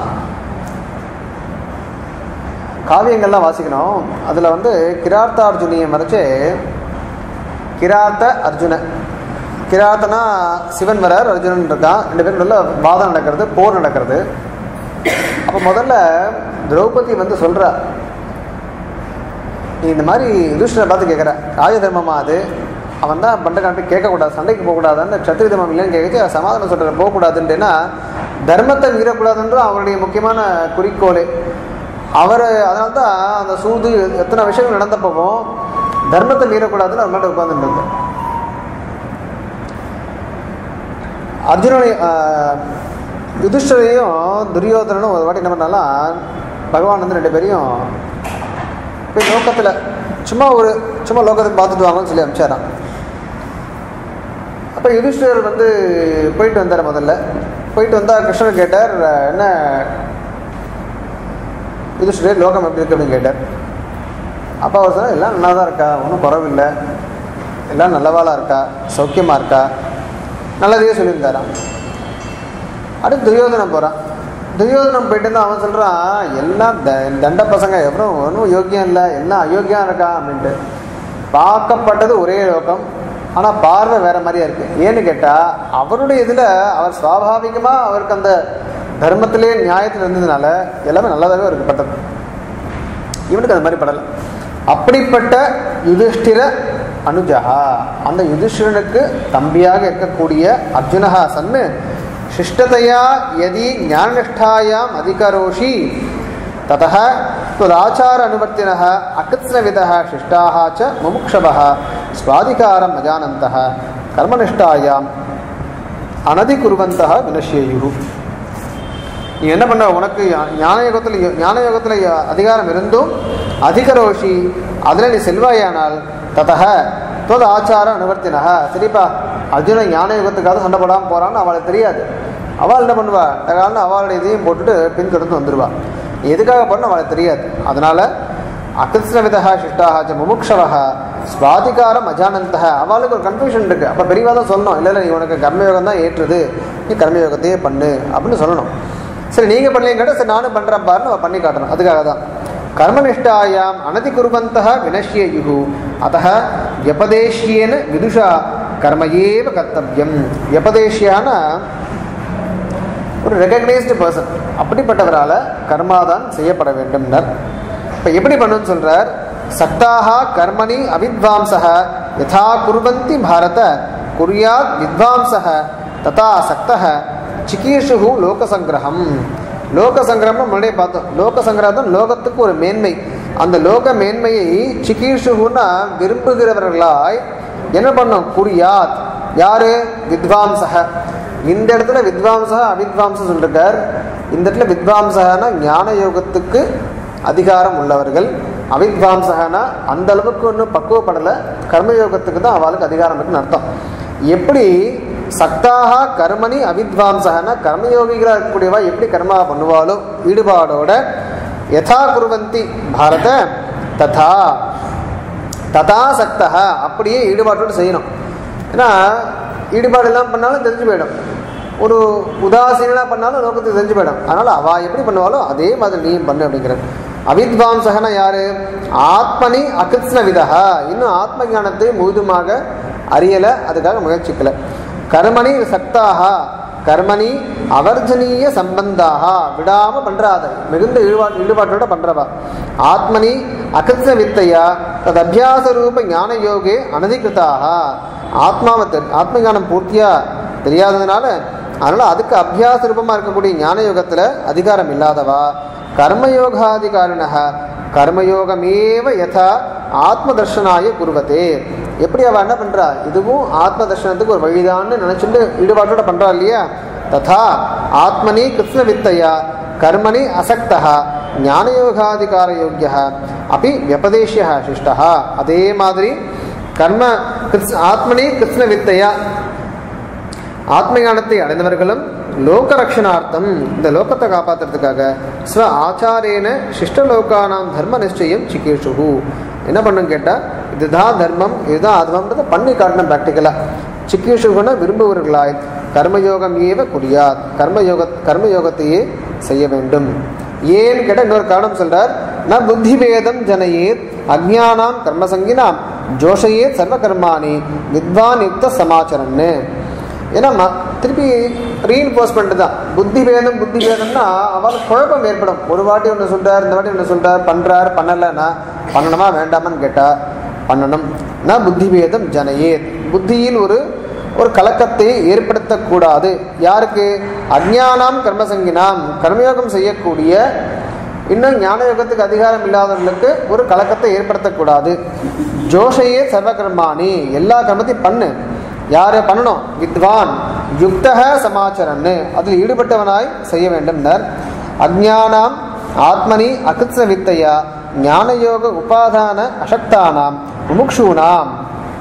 காவியங்கள்லாம் வாசிக்கணும் அதில் வந்து கிரார்த்த அர்ஜுனியம் வரைச்சு கிராத்த அர்ஜுன கிராத்தனா சிவன் வரார் அர்ஜுனன் இருக்கான் ரெண்டு பேரும் நல்ல வாதம் நடக்கிறது போர் நடக்கிறது அப்போ முதல்ல திரௌபதி வந்து சொல்கிறா நீ இந்த மாதிரி யுதிஷ்டரை பார்த்து கேட்குற ராஜ தர்மமா அது அவன் தான் பண்ட காட்டி கேட்கக்கூடாது சண்டைக்கு போகக்கூடாதுன்னு சத்திரி தர்மம் இல்லைன்னு கேட்கச்சு சமாதானம் சொல்கிற போகக்கூடாதுன்ட்டுனா தர்மத்தை மீறக்கூடாதுன்ற அவருடைய முக்கியமான குறிக்கோள் அவர் அதனால தான் அந்த சூது எத்தனை விஷயங்கள் நடந்தப்பவும் தர்மத்தை மீறக்கூடாதுன்னு அவர் மேலே உட்காந்துட்டு அர்ஜுனனை ஆஹ், யுதிஷ்டரையும் துரியோதனனும் ஒரு வாட்டி என்ன பண்ணாலாம் பகவான் வந்து ரெண்டு பேரையும் போய் லோக்கத்தில் சும்மா ஒரு சும்மா லோகத்துக்கு பார்த்துட்டு வாங்கன்னு சொல்லி அனுப்பிச்சாராம் அப்போ யுதிஷ்டர் வந்து போயிட்டு வந்தார் முதல்ல போயிட்டு வந்தால் கிருஷ்ணர் கேட்டார் என்ன யுதிஷ்டர் லோகம் எப்படி இருக்கு அப்படின்னு கேட்டார் அப்போ அவர் சொன்னார் எல்லாம் நல்லா தான் இருக்கா ஒன்றும் குறவில்லை எல்லாம் நல்லவாளாக இருக்கா சௌக்கியமாக இருக்கா நல்லதே சொல்லியிருந்தாராம் அடுத்து துரியோதனம் போகிறான் துரியோதனம் போயிட்டு இருந்தா அவன் சொல்கிறான் எல்லாம் த தண்ட பசங்க எவரும் ஒன்றும் யோக்கியம் இல்லை எல்லாம் அயோக்கியம் இருக்கா அப்படின்ட்டு பார்க்கப்பட்டது ஒரே லோகம் ஆனால் பார்வை வேற மாதிரியா இருக்கு ஏன்னு கேட்டால் அவருடைய இதில் அவர் சுவாபாவிகமாக அவருக்கு அந்த தர்மத்திலே நியாயத்தில் இருந்ததுனால எல்லாமே நல்லதாகவே அவருக்கு பட்டது இவனுக்கு அது மாதிரி படலை அப்படிப்பட்ட யுதிஷ்டிர அனுஜகா அந்த யுதிஷ்டிரனுக்கு தம்பியாக இருக்கக்கூடிய அர்ஜுனஹா சன்னு சிஷ்டதையா யதி ஞானநிஷ்டாயாம் அதிகரோஷி ததः त्वदाचार अनुवर्तिनः अकृत्स्नविदः शिष्टाः च मुमुक्षवः स्वाधिकारम् अजानन्तः कर्मनिष्ठायाम् अनधिकुर्वन्तः विनश्येयुः நீ என்ன பண்ண உனக்கு ஞான யோகத்தில் ஞான யோகத்தில் அதிகாரம் இருந்தும் அதிகரோஷி அதில் நீ செல்வாயானால் ததக தோது ஆச்சார அனுவர்த்தினக சரிப்பா அர்ஜுனன் ஞான யுகத்துக்காக சண்டை போடாமல் போகிறான்னு அவளுக்கு தெரியாது அவள் என்ன பண்ணுவா தகால்னு அவளுடைய இதையும் போட்டுட்டு பின்தொடர்ந்து வந்துடுவா நீ எதுக்காக பண்ண அவளுக்கு தெரியாது அதனால அகிருஷ்ணவிதா சிஷ்டாக ச முமுக்ஷவக ஸ்வாதிகாரம் அஜானந்தக அவளுக்கு ஒரு கன்ஃபியூஷன் இருக்கு அப்போ பெரியவா தான் சொல்லணும் இல்லை இல்லை நீ உனக்கு கர்மயோகம் தான் ஏற்றுது நீ கர்மயோகத்தையே பண்ணு அப்படின்னு சொல்லணும் சரி நீங்கள் பண்ணலையும் கேட்டால் சரி நானும் பண்ணுறேன் பாருன்னு அவள் பண்ணி காட்டணும் அதுக்காக தான் கர்மனிஷ்டாயாம் அனதிகுர்வந்தः வினஷ்யேயுः அத்தः வியபதேஷ்யேன விதுஷா கர்மயேவ கர்த்தவியம் வியபதேஷ்யான ஒரு ரெகக்னைஸ்டு பர்சன் அப்படிப்பட்டவரால் கர்மாதான் செய்யப்பட வேண்டும்னர் இப்போ எப்படி பண்ணுன்னு சொல்றார் சக்தாக கர்மணி அவித்வாம்சக யதா குர்வந்தி பாரத குர்யாத் வித்வாம்சக ததா சக்தக சிகீஷு லோகசங்கிரகம் லோகசங்கிரகம் முன்னாடியே பார்த்தோம் லோகசங்கிரகம் லோகத்துக்கு ஒரு மேன்மை அந்த லோக மேன்மையை சிகீஷுன்னா விரும்புகிறவர்களாய் என்ன பண்ணும் குரியாத் யாரு வித்வாம்சக இந்த இடத்துல வித்வாம்சா அவித்வாம்சம் சொல்லிருக்கார் இந்த இடத்துல வித்வாம்சகனா ஞான யோகத்துக்கு அதிகாரம் உள்ளவர்கள் அவித்வாம்சகனா அந்த அளவுக்கு ஒன்றும் பக்குவப்படலை கர்மயோகத்துக்கு தான் அவளுக்கு அதிகாரம் இருக்குன்னு அர்த்தம் எப்படி சக்தாக கர்மணி அவித்வாம்சகனா கர்மயோகிகளாக இருக்கக்கூடியவா எப்படி கர்மா பண்ணுவாளோ ஈடுபாடோட யதா குருவந்தி பாரத ததா ததா சக்தக அப்படியே ஈடுபாட்டோடு செய்யணும் ஏன்னா ஈடுபாடு எல்லாம் பண்ணாலும் தெரிஞ்சு போயிடும் ஒரு உதாசீனா பண்ணாலும் லோகத்துக்கு தெரிஞ்சு போயிடும் அதனால் அவ எப்படி பண்ணுவாலோ அதே மாதிரி நீயும் பண்ணு அப்படிங்கிறது அவித்வாம்சகனா யாரு ஆத்மனி அகிருஷ்ண விதா இன்னும் ஆத்ம ஞானத்தை முழுதுமாக அறியலை அதுக்காக முயற்சிக்கல கர்மணி சக்தாக கர்மணி அவர்ஜனீய சம்பந்தாக விடாம பண்றாத மிகுந்த ஈடுபாடு ஈடுபாட்டோட பண்றவா ஆத்மனி அகிருஷ்ண வித்தையா தது அபியாச ரூப ஞான யோகே அனதிகிருத்தாக ஆத்மாவை தெரி- ஆத்ம ஞானம் பூர்த்தியா தெரியாததுனால அதனால அதுக்கு அபியாச ரூபமா இருக்கக்கூடிய ஞான யோகத்துல அதிகாரம் இல்லாதவா கர்மயோகாதிகாரிணக கர்மயோகமேவ யதா ஆத்ம தர்ஷனாய குருவதே எப்படி அவ என்ன பண்றா இதுவும் ஆத்ம தர்ஷனத்துக்கு ஒரு வழிதான்னு நினைச்சுட்டு ஈடுபாட்டோட பண்றா இல்லையா ததா ஆத்மனி கிருஷ்ண வித்தையா கர்மணி அசக்தா ஞானயோகாதிகார யோக்கிய அப்படி வியபதேசிய சிஷ்டா அதே மாதிரி கர்ம கிருஷ்ண ஆத்மனி கிருஷ்ண வித்தையா ஆத்ம ஞானத்தை அடைந்தவர்களும் லோக ரக்ஷணார்த்தம் இந்த லோகத்தை காப்பாத்துறதுக்காக ஸ்வ ஆச்சாரேன சிஷ்டலோகானாம் தர்ம நிச்சயம் சிகேஷு என்ன பண்ணும் கேட்டால் இதுதான் தர்மம் இதுதான் அதர்மம்ன்றதை பண்ணி காட்டணும் ப்ராக்டிக்கலாக சிக்கீஷுகுன விரும்புவர்களாய் கர்மயோகம் ஏவ குடியாத் கர்மயோக கர்மயோகத்தையே செய்ய வேண்டும் ஏன்னு கேட்டால் இன்னொரு காரணம் சொல்றார் ந புத்தி பேதம் ஜனயேத் அஜ்ஞானாம் கர்மசங்கினாம் ஜோஷயேத் சர்வ கர்மாணி வித்வான் யுக்த சமாச்சரன்னு ஏன்னா ம- திருப்பி ரீஇன்ஃபோர்ஸ்மெண்ட் தான் புத்தி பேதம் புத்தி பேதம்னா அவளுக்கு குழப்பம் ஏற்படும் ஒரு வாட்டி ஒன்று சொல்றார் இந்த வாட்டி ஒன்று சொல்றார் பண்றார் பண்ணலைன்னா பண்ணணுமா வேண்டாமான்னு கேட்டா பண்ணணும் நான் புத்தி பேதம் ஜனயேத் புத்தியில் ஒரு ஒரு கலக்கத்தை ஏற்படுத்தக்கூடாது யாருக்கு அஜ்ஞானாம் கர்மசங்கினாம் கர்மயோகம் செய்யக்கூடிய இன்னும் ஞான யோகத்துக்கு அதிகாரம் இல்லாதவர்களுக்கு ஒரு கலக்கத்தை ஏற்படுத்தக்கூடாது ஜோஷையே சர்வகர்மாணி எல்லா கர்மத்தையும் பண்ணு யாரை பண்ணணும் வித்வான் யுக்தக சமாச்சரன்னு அதில் ஈடுபட்டவனாய் செய்ய வேண்டும்னர் அஜ்ஞானாம் ஆத்மனி அகிருத்ஸ வித்தையா ஞானயோக உபாதான அசக்தானாம் முமுக்ஷூனாம்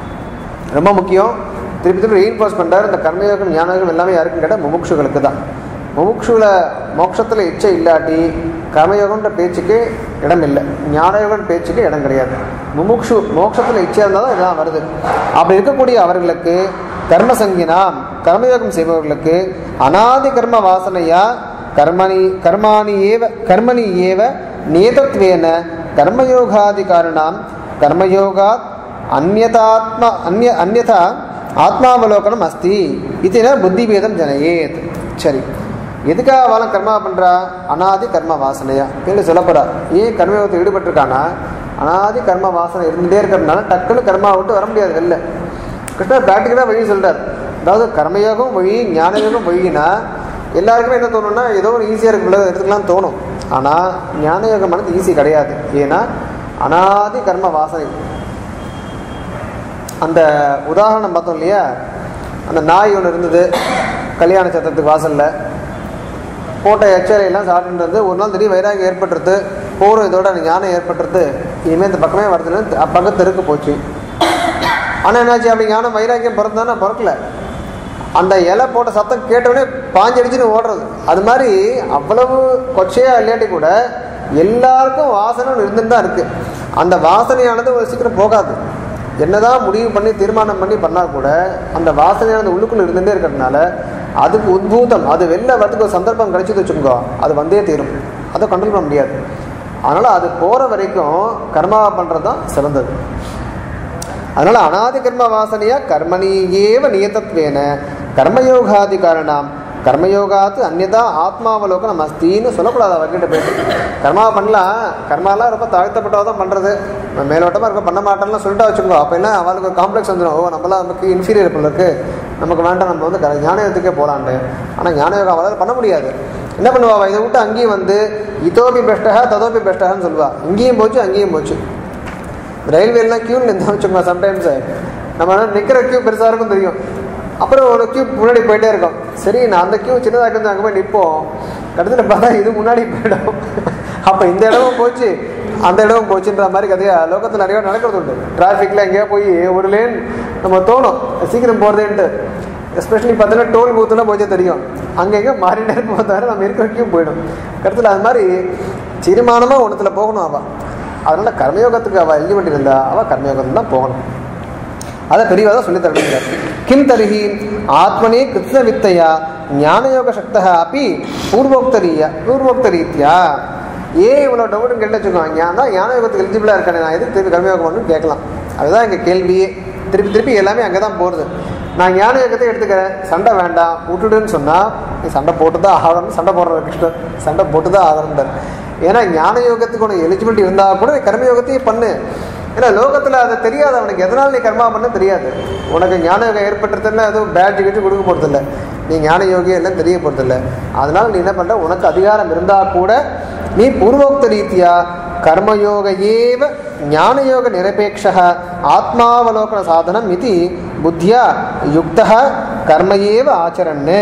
ரொம்ப முக்கியம் திருப்பி திருப்பி ரீஇன்ஃபோர்ஸ் பண்ணுறாரு இந்த கர்மயோகம் ஞானயோகம் எல்லாமே யாருக்கும் கேட்டால் முமுட்சுகளுக்கு தான் முமுட்சுல மோட்சத்தில் இச்சை இல்லாட்டி கர்மயோகம்ன்ற பேச்சுக்கு இடம் இல்லை ஞானயோகம் பேச்சுக்கு இடம் கிடையாது முமுக்ஷு மோட்சத்தில் இச்சை இருந்தால் தான் இதெல்லாம் வருது அப்படி இருக்கக்கூடிய அவர்களுக்கு கர்ம சங்கினாம் கர்மயோகம் செய்பவர்களுக்கு அனாதி கர்ம வாசனையா கர்மணி கர்மாணி ஏவ கர்மணி ஏவ நியதத்வேன கர்மயோகாதிகாரிணாம் கர்மயோகாத் அந்யதாத்ம அந்ய அந்யதா ஆத்மாவலோகனம் அஸ்தி இது ந புத்திபேதம் ஜனயேத் சரி எதுக்காக அவளை கர்மா பண்றா அனாதி கர்ம வாசனையா கேள்வி சொல்லப்போறா ஏன் கர்மயோகத்தில் ஈடுபட்டிருக்கானா அனாதி கர்ம வாசனை இருந்துட்டே இருக்கிறதுனால டக்குன்னு கர்மா விட்டு வர முடியாது வெளில கிருஷ்ணர் ப்ராக்டிக்கலாக வழி சொல்றார் அதாவது கர்மயோகம் வழி ஞானயோகம் வழினா எல்லாருக்குமே என்ன தோணும்னா ஏதோ ஒரு ஈஸியாக இருக்குள்ள எடுத்துக்கலாம் தோணும் ஆனால் ஞானயோகமானது ஈஸி கிடையாது ஏன்னா அனாதி கர்ம வாசனை அந்த உதாரணம் பார்த்தோம் இல்லையா அந்த நாய் ஒன்று இருந்தது கல்யாண சத்திரத்துக்கு வாசலில் போட்ட எச்சரையெல்லாம் சாப்பிட்டுன்றது ஒரு நாள் திடீர் வைராகியம் ஏற்பட்டுருது போரும் இதோட எனக்கு ஞானம் ஏற்பட்டுருது இனிமேல் இந்த பக்கமே வரதுன்னு பக்கத்து தெருக்கு போச்சு ஆனால் என்னாச்சு அப்படி ஞானம் வைராக்கியம் பிறந்தானே பிறக்கல அந்த இலை போட்ட சத்தம் கேட்டவுடனே பாஞ்சடிச்சுன்னு ஓடுறது அது மாதிரி அவ்வளவு கொச்சையா இல்லாட்டி கூட எல்லாருக்கும் வாசனை இருந்துட்டு தான் இருக்கு அந்த வாசனையானது ஒரு சீக்கிரம் போகாது என்னதான் முடிவு பண்ணி தீர்மானம் பண்ணி பண்ணால் கூட அந்த வாசனையானது உள்ளுக்குள்ள இருந்துகிட்டே இருக்கிறதுனால அதுக்கு உத்பூதம் அது வெளில வரதுக்கு ஒரு சந்தர்ப்பம் கிடைச்சது வச்சுக்கோ அது வந்தே தீரும் அதை கண்ட்ரோல் பண்ண முடியாது அதனால் அது போகிற வரைக்கும் கர்மாவை பண்ணுறது தான் சிறந்தது அதனால அனாதி கர்ம வாசனையா கர்மணியேவ நியதத்வேன கர்மயோகாதி காரணம் கர்மயோகாத்து அந்நியதா ஆத்மாவலோகனம் அஸ்தின்னு சொல்லக்கூடாது அவர்கிட்ட போயிட்டு கர்மா பண்ணலாம் கர்மாலாம் ரொம்ப தாழ்த்தப்பட்டவ தான் பண்ணுறது மேலோட்டமாக இருக்க பண்ண மாட்டேன்லாம் சொல்லிட்டு வச்சுக்கோ அப்போ என்ன அவளுக்கு ஒரு காம்ப்ளெக்ஸ் வந்துடும் ஓ நம்மளாம் நமக்கு இன்ஃபீரியர் போல இருக்கு நமக்கு வேண்டாம் நம்ம வந்து க- ஞானயோகத்துக்கே போகலான்ட்டு ஆனால் ஞானயோகம் அவளால் பண்ண முடியாது என்ன பண்ணுவா அவ இதை விட்டு அங்கேயும் வந்து இதோபி பெஸ்டகா ததோபி பெஸ்டகான்னு சொல்லுவா இங்கேயும் போச்சு அங்கேயும் போச்சு ரயில்வேலாம் க்யூ நின்று வச்சுக்கோங்க சம்டைம்ஸ் நம்ம நிற்கிற க்யூ பெருசாக இருக்கும் தெரியும் அப்புறம் ஒரு க்யூ முன்னாடி போயிட்டே இருக்கோம் சரி நான் அந்த க்யூ சின்னதாக இருந்து அங்கே போய் நிற்போம் கடைசியில் பார்த்தா இது முன்னாடி போயிடும் அப்போ இந்த இடமும் போச்சு அந்த இடமும் போச்சுன்ற மாதிரி கதையா லோகத்தில் நிறைய நடக்கிறது உண்டு டிராஃபிக்கில் எங்கேயோ போய் ஒரு லேன் நம்ம தோணும் சீக்கிரம் போகிறதேன்ட்டு எஸ்பெஷலி பார்த்தீங்கன்னா டோல் பூத்துலாம் போச்சே தெரியும் அங்கங்கே மாறிட்டே இருக்கும் தவிர நம்ம இருக்கிற க்யூ போயிடும் கருத்தில் அது மாதிரி தீர்மானமாக ஒன்றுத்தில் போகணும் அவள் அதனால கர்மயோகத்துக்கு அவள் எலிஜிபிலிட்டி இருந்தா அவள் கர்மயோகத்துக்கு தான் போகணும் அதை பெரியவா சொல்லி தரணுங்கிறார் கிம் தருகி ஆத்மனே கிருஷ்ண வித்தையா ஞானயோக சக்தா அப்படி பூர்வோக்தரீயா பூர்வோக்தரீத்தியா ஏன் இவ்வளோ டவுட்னு கேட்டு வச்சுக்கோங்க ஞான தான் ஞானயோகத்துக்கு எலிஜிபிளாக இருக்கேன் நான் எதுக்கு திருப்பி கர்மயோகம் பண்ணணும்னு கேட்கலாம் அதுதான் எங்கள் கேள்வியே திருப்பி திருப்பி எல்லாமே அங்கே தான் போகிறது நான் ஞான யோகத்தை எடுத்துக்கிறேன் சண்டை வேண்டாம் விட்டுடுன்னு சொன்னால் நீ சண்டை போட்டு தான் ஆகணும்னு சண்டை போடுற கிருஷ்ணன் சண்டை போட்டு தான் ஆகணும்ன்றார் ஏன்னா ஞான யோகத்துக்கு உனக்கு எலிஜிபிலிட்டி இருந்தால் கூட நீ கர்ம யோகத்தையே பண்ணு ஏன்னா லோகத்தில் அது தெரியாது அவனுக்கு எதனால் நீ கர்மா பண்ண தெரியாது உனக்கு ஞான யோகம் ஏற்பட்டுறதுன்னா எதுவும் பேட்ஜ் கிட்டு கொடுக்க போகிறதில்ல நீ ஞான யோகி எல்லாம் தெரிய போகிறதில்ல அதனால நீ என்ன பண்ணுற உனக்கு அதிகாரம் இருந்தால் கூட நீ பூர்வோக்த ரீதியா கர்மயோக ஏவ ஞானயோக நிரபேட்ச ஆத்மாவலோகன சாதனம் இது புத்தியா யுக்த கர்ம ஏவ ஆச்சரன்னு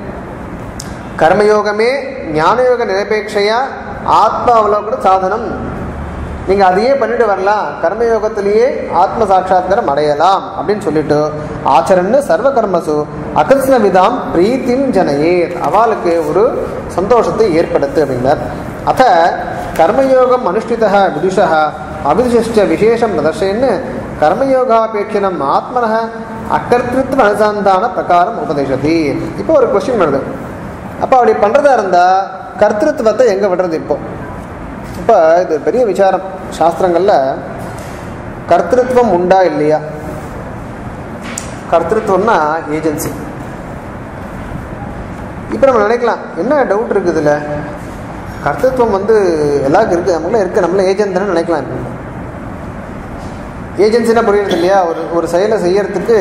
கர்மயோகமே ஞானயோக நிரபேட்சையா ஆத்ம அவலோகன சாதனம் நீங்கள் அதையே பண்ணிட்டு வரலாம் கர்மயோகத்திலேயே ஆத்ம சாட்சாத்காரம் அடையலாம் அப்படின்னு சொல்லிட்டு ஆச்சரன்னு சர்வ கர்மசு அகிருஷ்ண விதாம் பிரீத்திம் ஜனயே அவளுக்கு ஒரு சந்தோஷத்தை ஏற்படுத்து அப்படின்னார் அத்த கர்மயோகம் அனுஷ்டித விதுஷா அவிதுஷ்ட விசேஷம் பிரதர்ஷயன்னு கர்மயோகாபேட்சினம் ஆத்மன அக்கர்த்திருத்வ அனுசந்தான பிரகாரம் உபதேசதி இப்போ ஒரு கொஸ்டின் வருது அப்போ அப்படி பண்ணுறதா இருந்தால் கர்த்திருவத்தை எங்கே விடுறது இப்போ இப்போ இது பெரிய விசாரம் சாஸ்திரங்களில் கர்த்திருவம் உண்டா இல்லையா கர்த்திருவம்னா ஏஜென்சி இப்போ நம்ம நினைக்கலாம் என்ன டவுட் இருக்குது இதில் கர்த்தத்துவம் வந்து எல்லாருக்கும் இருக்குது நம்மளாம் இருக்குது நம்மள ஏஜென்ட் தானே நினைக்கலாம் இப்போ ஏஜென்சினா புரியுறது இல்லையா ஒரு ஒரு செயலை செய்யறதுக்கு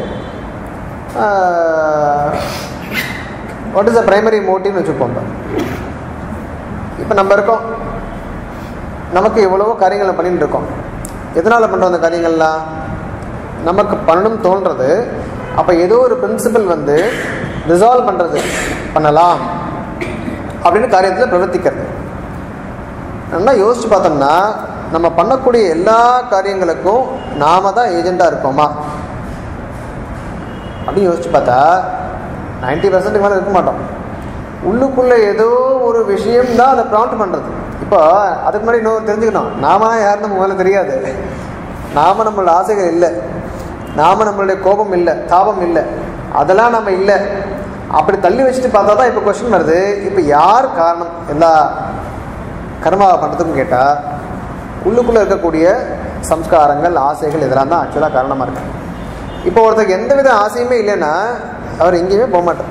வாட் இஸ் த பிரைமரி மோட்டிவ்னு வச்சுப்போம் இப்போ நம்ம இருக்கோம் நமக்கு எவ்வளவோ காரியங்களை பண்ணிட்டு இருக்கோம் எதனால் பண்ணுறோம் அந்த காரியங்கள்லாம் நமக்கு பண்ணணும் தோன்றது அப்போ ஏதோ ஒரு பிரின்சிபல் வந்து ரிசால்வ் பண்ணுறது பண்ணலாம் அப்படின்னு காரியத்தில் பிரவர்த்திக்கிறது நல்லா யோசிச்சு பார்த்தோம்னா நம்ம பண்ணக்கூடிய எல்லா காரியங்களுக்கும் நாம தான் ஏஜெண்டாக இருக்கோமா அப்படின்னு யோசிச்சு பார்த்தா நைன்டி பர்சன்ட்டுக்கு மேலே இருக்க மாட்டோம் உள்ளுக்குள்ளே ஏதோ ஒரு விஷயம் தான் அதை ப்ராண்ட் பண்ணுறது இப்போ அதுக்கு முன்னாடி இன்னொரு தெரிஞ்சுக்கணும் நாம யாருன்னு முதல்ல தெரியாது நாம நம்மளோட ஆசைகள் இல்லை நாம நம்மளுடைய கோபம் இல்லை தாபம் இல்லை அதெல்லாம் நம்ம இல்லை அப்படி தள்ளி வச்சுட்டு பார்த்தா தான் இப்போ கொஸ்டின் வருது இப்போ யார் காரணம் எல்லா கர்மாவை பண்ணுறதுக்கும் கேட்டால் உள்ளுக்குள்ளே இருக்கக்கூடிய சம்ஸ்காரங்கள் ஆசைகள் இதெல்லாம் தான் ஆக்சுவலாக காரணமாக இருக்கு இப்போ ஒருத்தருக்கு எந்த வித ஆசையுமே இல்லைன்னா அவர் எங்கேயுமே போக மாட்டார்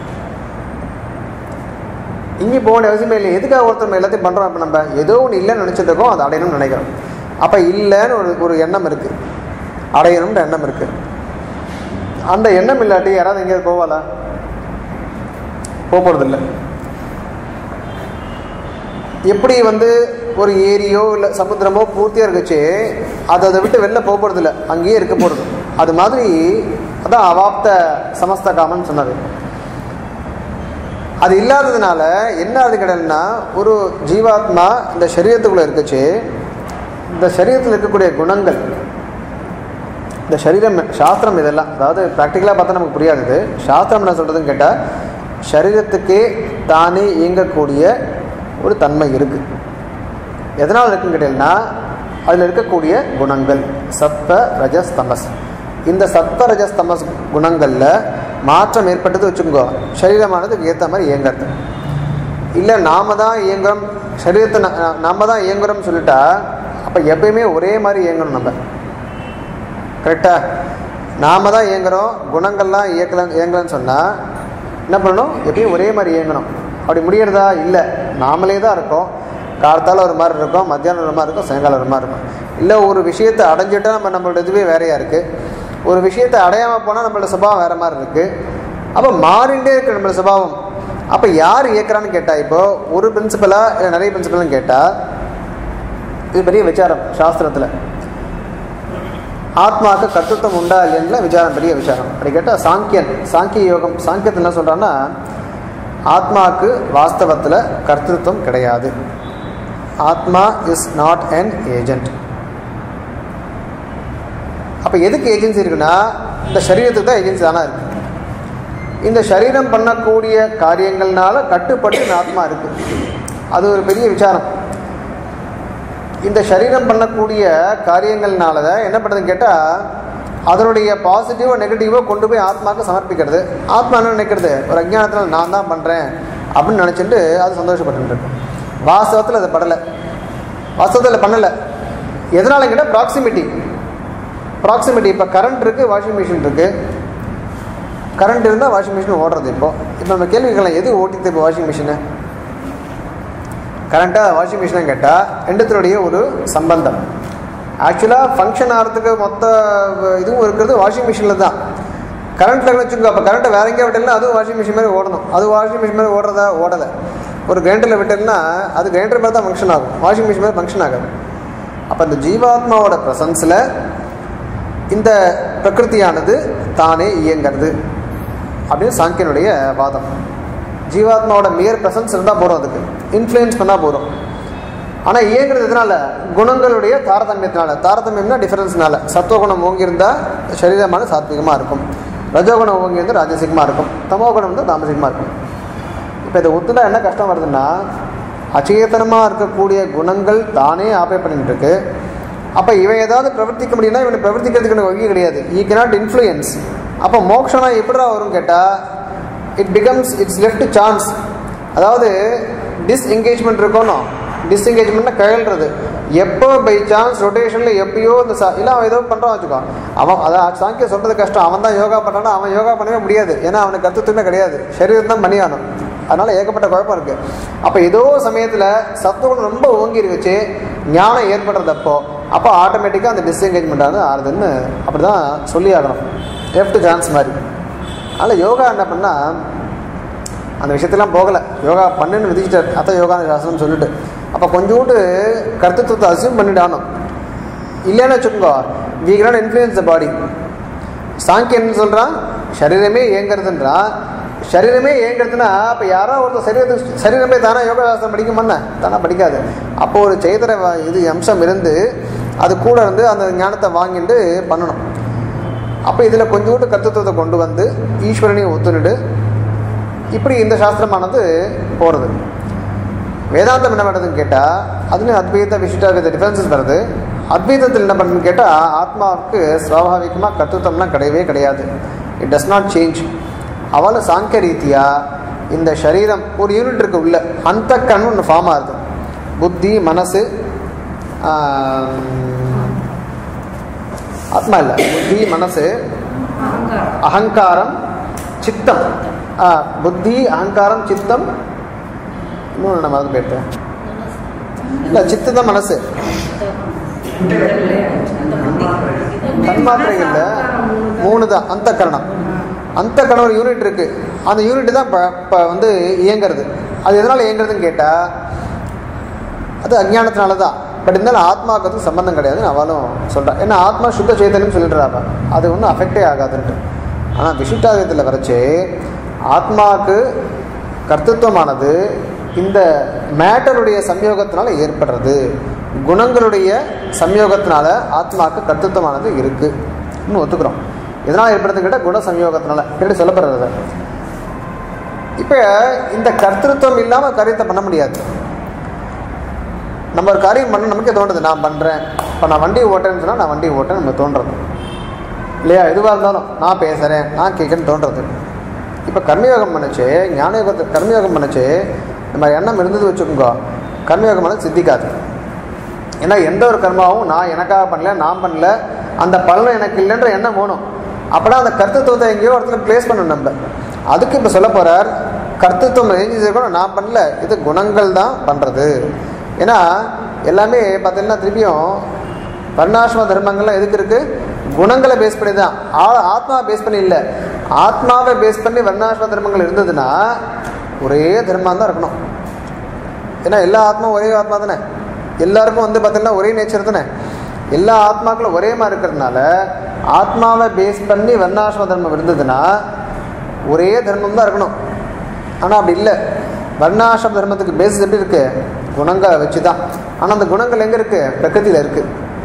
இங்கேயும் போக வேண்டிய அவசியமே இல்லை எதுக்காக ஒருத்தர் நம்ம எல்லாத்தையும் பண்ணுறோம் இப்போ நம்ம ஏதோ ஒன்று இல்லைன்னு நினச்சிட்டு இருக்கோம் அதை அடையணும்னு நினைக்கிறோம் அப்போ இல்லைன்னு ஒரு ஒரு எண்ணம் இருக்குது அடையணும்ன்ற எண்ணம் இருக்குது அந்த எண்ணம் இல்லாட்டி யாராவது எங்கேயாவது போவாளா போக போகிறதில்ல எப்படி வந்து ஒரு ஏரியோ இல்லை சமுத்திரமோ பூர்த்தியாக இருக்குச்சு அது அதை விட்டு வெளில போக போகிறதில்ல அங்கேயே இருக்க போகிறது அது மாதிரி அதான் அவாப்த சமஸ்த காமன் சொன்னது அது இல்லாததுனால என்ன அது கிடையாதுன்னா ஒரு ஜீவாத்மா இந்த சரீரத்துக்குள்ளே இருக்குச்சு இந்த சரீரத்தில் இருக்கக்கூடிய குணங்கள் இந்த சரீரம் சாஸ்திரம் இதெல்லாம் அதாவது ப்ராக்டிக்கலாக பார்த்தா நமக்கு புரியாது இது சாஸ்திரம் என்ன சொல்கிறதுன்னு கேட்டால் சரீரத்துக்கே தானே இயங்கக்கூடிய ஒரு தன்மை இருக்குது எதனால் இருக்குன்னு கேட்டீங்கன்னா அதில் இருக்கக்கூடிய குணங்கள் சத்வ ரஜஸ் தமஸ் இந்த சத்வ ரஜஸ் தமஸ் குணங்களில் மாற்றம் ஏற்பட்டது வச்சுக்கோ சரீரமானதுக்கு ஏற்ற மாதிரி இயங்கிறது இல்லை நாம தான் இயங்குறோம் சரீரத்தை நா- நாம தான் இயங்குறோம்னு சொல்லிட்டா அப்போ எப்பயுமே ஒரே மாதிரி இயங்கணும் நம்ம கரெக்டாக நாம தான் இயங்குறோம் குணங்கள்லாம் இயக்கல இயங்கலன்னு சொன்னால் என்ன பண்ணணும் எப்பயும் ஒரே மாதிரி இயங்கணும் அப்படி முடியறதா இல்லை நாமளே தான் இருக்கோம் காலத்தால் ஒரு மாதிரி இருக்கும் மத்தியானம் ஒரு மாதிரி இருக்கும் சாயங்காலம் ஒரு மாதிரி இருக்கும் இல்லை ஒரு விஷயத்தை அடைஞ்சிட்டா நம்ம நம்மளோட இதுவே வேறையாக இருக்குது ஒரு விஷயத்தை அடையாமல் போனால் நம்மளோட சுபாவம் வேறு மாதிரி இருக்குது அப்போ மாறிண்டே இருக்கு நம்மளோட சுபாவம் அப்போ யார் இயக்குறான்னு கேட்டால் இப்போ ஒரு பிரின்சிபலா இல்லை நிறைய பிரின்சிபல்னு கேட்டால் இது பெரிய விசாரம் சாஸ்திரத்தில் ஆத்மாவுக்கு கர்த்தத்துவம் உண்டா இல்லைன்னு விசாரம் பெரிய விசாரம் அப்படி கேட்டால் சாங்கியன் சாங்கிய யோகம் சாங்கியத்தில் என்ன சொல்கிறான்னா ஆத்மாவுக்கு வாஸ்தவத்தில் கர்த்தத்துவம் கிடையாது ஆத்மா இஸ் நாட் an ஏஜென்ட் அப்போ எதுக்கு ஏஜென்சி இருக்குன்னா இந்த சரீரத்துக்கு தான் ஏஜென்சி தானே இருக்குது இந்த சரீரம் பண்ணக்கூடிய காரியங்கள்னால கட்டுப்பட்டு இந்த ஆத்மா இருக்குது அது ஒரு பெரிய விசாரம் இந்த சரீரம் பண்ணக்கூடிய காரியங்கள்னால தான் என்ன பண்ணுறதுன்னு கேட்டால் அதனுடைய பாசிட்டிவோ நெகட்டிவோ கொண்டு போய் ஆத்மாவுக்கு சமர்ப்பிக்கிறது ஆத்மா என்ன நினைக்கிறது ஒரு அஜ்ஞானத்தில் நான் தான் பண்ணுறேன் அப்படின்னு நினச்சிட்டு அது சந்தோஷப்பட்டு இருக்கு வாஸ்தவத்தில் அது படலை வாஸ்தவத்தில் பண்ணலை எதனால கேட்டால் ப்ராக்சிமிட்டி ப்ராக்சிமிட்டி இப்போ கரண்ட் இருக்குது வாஷிங் மிஷின் இருக்குது கரண்ட் இருந்தால் வாஷிங் மிஷின் ஓடுறது இப்போ இப்போ நம்ம கேள்வி கேட்கலாம் எது ஓட்டிட்டு இப்போ வாஷிங் மிஷினை கரண்ட்டாக வாஷிங் மிஷினாக கேட்டால் ரெண்டுத்தினுடைய ஒரு சம்பந்தம் ஆக்சுவலாக ஃபங்க்ஷன் ஆகிறதுக்கு மொத்த இதுவும் இருக்கிறது வாஷிங் மிஷினில் தான் கரண்ட்டில் வச்சுக்கோ அப்போ கரண்ட்டை வேற எங்கேயா விட்டேன்னா அதுவும் வாஷிங் மிஷின் மாதிரி ஓடணும் அது வாஷிங் மிஷின் மாதிரி ஓடுறதா ஓடலை ஒரு கிரைண்டரில் விட்டேன்னா அது கிரைண்டர் மாதிரி தான் ஃபங்க்ஷன் ஆகும் வாஷிங் மிஷின் மாதிரி ஃபங்க்ஷன் ஆகாது அப்போ இந்த ஜீவாத்மாவோட ப்ரெசன்ஸில் இந்த பிரகிருதியானது தானே இயங்கிறது அப்படின்னு சாங்கியனுடைய வாதம் ஜீவாத்மாவோட மியர் ப்ரெசன்ஸ் இருந்தால் போகிறோம் அதுக்கு இன்ஃப்ளூயன்ஸ் பண்ணால் போகிறோம் ஆனால் இயங்குறது எதனால குணங்களுடைய தாரதமியத்தினால தாரதமியம்னா டிஃபரன்ஸ்னால சத்துவகுணம் ஓங்கியிருந்தால் சரீரமான சாத்விகமாக இருக்கும் ரஜோகுணம் ஓங்கியிருந்தால் ராஜசிகமாக இருக்கும் தமோகுணம் வந்து தாமசிகமாக இருக்கும் இப்போ இதை ஒத்துனா என்ன கஷ்டம் வருதுன்னா அச்சேதனமாக இருக்கக்கூடிய குணங்கள் தானே ஆப்பே பண்ணிட்டு இருக்கு அப்போ இவன் ஏதாவது பிரவர்த்திக்க முடியும்னா இவனை பிரவர்த்திக்கிறதுக்கு எனக்கு வழி கிடையாது ஈ cannot இன்ஃப்ளூயன்ஸ் அப்போ மோக்ஷனா எப்படிடா வரும் கேட்டால் it becomes it's left chance அதாவது டிஸ்எங்கேஜ்மெண்ட் இருக்கணும் டிஸ்எங்கேஜ்மெண்ட்னா கழல்றது எப்போ பை சான்ஸ் ரொட்டேஷனில் எப்பயோ இந்த சா இல்லை அவன் ஏதோ பண்ணுறான் வச்சுக்கோ அவன் அதான் சாங்கிய சொல்கிறது கஷ்டம் அவன் தான் யோகா பண்ணானா அவன் யோகா பண்ணவே முடியாது ஏன்னா அவனுக்கு கருத்துத்துமே கிடையாது சரீரம் தான் பணியானும் அதனால் ஏகப்பட்ட குழப்பம் இருக்குது அப்போ ஏதோ சமயத்தில் சத்துவகுணம் ரொம்ப ஓங்கி வச்சு ஞானம் ஏற்படுறதப்போ அப்போ ஆட்டோமேட்டிக்காக அந்த டிஸ்எங்கேஜ்மெண்ட் ஆகுது ஆறுதுன்னு அப்படி தான் சொல்லி ஆகணும் லெஃப்ட் சான்ஸ் மாதிரி அதனால் யோகா என்ன பண்ணால் அந்த விஷயத்தெல்லாம் போகலை யோகா பண்ணுன்னு விதிச்சிட்டார் அத்த யோகா சாஸ்திரம்னு சொல்லிட்டு அப்போ கொஞ்சோண்டு கர்த்தத்துவத்தை அசியூம் பண்ணிடானும் இல்லைன்னு வச்சுக்கோங்க we cannot influence the body சாங்கியன் என்ன சொல்கிறான் சரீரமே இயங்குறதுன்றான் சரீரமே இயங்குறதுன்னா அப்போ யாரோ ஒருத்தர் சரீரத்துக்கு சரீரமே தானே யோகா சாஸ்திரம் படிக்குமாண்ணே தானே படிக்காது அப்போ ஒரு செய்தர இது அம்சம் இருந்து அது கூட இருந்து அந்த ஞானத்தை வாங்கிட்டு பண்ணணும் அப்போ இதில் கொஞ்சோண்டு கர்த்தத்துவத்தை கொண்டு வந்து ஈஸ்வரனையும் ஒத்துணுடு இப்படி இந்த சாஸ்திரமானது போகிறது வேதாந்தம் என்ன பண்ணுறதுன்னு கேட்டால் அதுலேயும் அத்வைத விசிஷ்டாத்வைத டிஃபரன்சஸ் வருது அத்வைதத்தில் என்ன பண்ணுன்னு கேட்டால் ஆத்மாவுக்கு சுவாபாவிகமாக கர்த்தத்துவம்லாம் கிடையவே கிடையாது இட் டஸ் நாட் சேஞ்ச் அவள் சாங்கிய ரீதியாக இந்த சரீரம் ஒரு யூனிட் இருக்கு உள்ள அந்த கண் ஒன்று ஃபார்ம் ஆகுது புத்தி மனசு ஆம், ஆத்மா இல்லை புத்தி மனசு அகங்காரம் சித்தம் ஆ, புத்தி அகங்காரம் சித்தம் இன்னொன்று நம்ம அது போயிட்டேன் இல்லை சித்து தான் மனசு தன்மாத்திரைகள்ல மூணு தான் அந்த கரணம் அந்த கரணம் ஒரு யூனிட் இருக்கு அந்த யூனிட் தான் இப்போ வந்து இயங்குறது அது எதனால் இயங்குறதுன்னு கேட்டால் அது அஞ்ஞானத்தினால தான் பட் இருந்தாலும் ஆத்மாவுக்கு வந்து சம்பந்தம் கிடையாதுன்னு அவளும் சொல்கிறான் ஏன்னா ஆத்மா சுத்த சேத்தனம் சொல்லிடுறாப்ப அது ஒன்றும் அஃபெக்டே ஆகாதுன்ட்டு ஆனால் விசிஷ்டாதயத்தில் வரைச்சு ஆத்மாவுக்கு கர்த்தத்துவமானது இந்த மேட்டருடைய சம்யோகத்தினால ஏற்படுறது குணங்களுடைய சம்யோகத்தினால ஆத்மாவுக்கு கர்த்தத்துவமானது இருக்கு இன்னும் ஒத்துக்கிறோம் இதனால் ஏற்படுறது கேட்டால் குண சம்யோகத்தினால எப்படி சொல்லப்படுறது இப்போ இந்த கர்த்தத்துவம் இல்லாமல் காரியத்தை பண்ண முடியாது நம்ம ஒரு காரியம் பண்ண நமக்கே தோணுது நான் பண்ணுறேன் இப்போ நான் வண்டி ஓட்டுறேன்னு சொன்னால் நான் வண்டி ஓட்டுறேன் நமக்கு தோன்றது இல்லையா எதுவாக இருந்தாலும் நான் பேசுகிறேன் நான் கேட்குறேன்னு தோன்றது இப்போ கர்மயோகம் பண்ணுச்சு ஞானயோகத்தை கர்மயோகம் பண்ணுச்சு இந்த மாதிரி எண்ணம் இருந்தது வச்சுக்கோங்க கர்மயோகம் பண்ண சித்திக்காது ஏன்னா எந்த ஒரு கர்மாவும் நான் எனக்காக பண்ணல நான் பண்ணல அந்த பலன் எனக்கு இல்லைன்ற எண்ணம் வேணும் அப்படா அந்த கர்த்தத்துவத்தை எங்கேயோ ஒரு இடத்துல பிளேஸ் பண்ணணும் நம்ம அதுக்கு இப்போ சொல்ல போகிறார் கர்த்தத்துவம் எழுதி செய்யணும் நான் பண்ணல இது குணங்கள் தான் பண்ணுறது ஏன்னா எல்லாமே பார்த்தீங்கன்னா திருப்பியும் வர்ணாசிரம தர்மங்கள்லாம் எதுக்கு இருக்கு குணங்களை பேஸ் பண்ணி தான் ஆ- ஆத்மாவை பேஸ் பண்ணி இல்லை ஆத்மாவை பேஸ் பண்ணி வர்ணாசிரம தர்மங்கள் இருந்ததுன்னா ஒரே தர்மம் தான் இருக்கணும் ஏன்னா எல்லா ஆத்மாவும் ஒரே ஆத்மா தானே எல்லாருக்கும் வந்து பார்த்தீங்கன்னா ஒரே நேச்சர் தானே எல்லா ஆத்மாக்களும் ஒரே மாதிரி இருக்கிறதுனால ஆத்மாவை பேஸ் பண்ணி வர்ணாசிரம தர்மம் இருந்ததுன்னா ஒரே தர்மம் தான் இருக்கணும் ஆனால் அப்படி இல்லை வர்ணாசிரம தர்மத்துக்கு பேசிஸ் எப்படி இருக்கு குணங்களை வச்சு தான் ஆனால் அந்த குணங்கள் எங்கே இருக்கு பிரகிருதியில் இருக்கு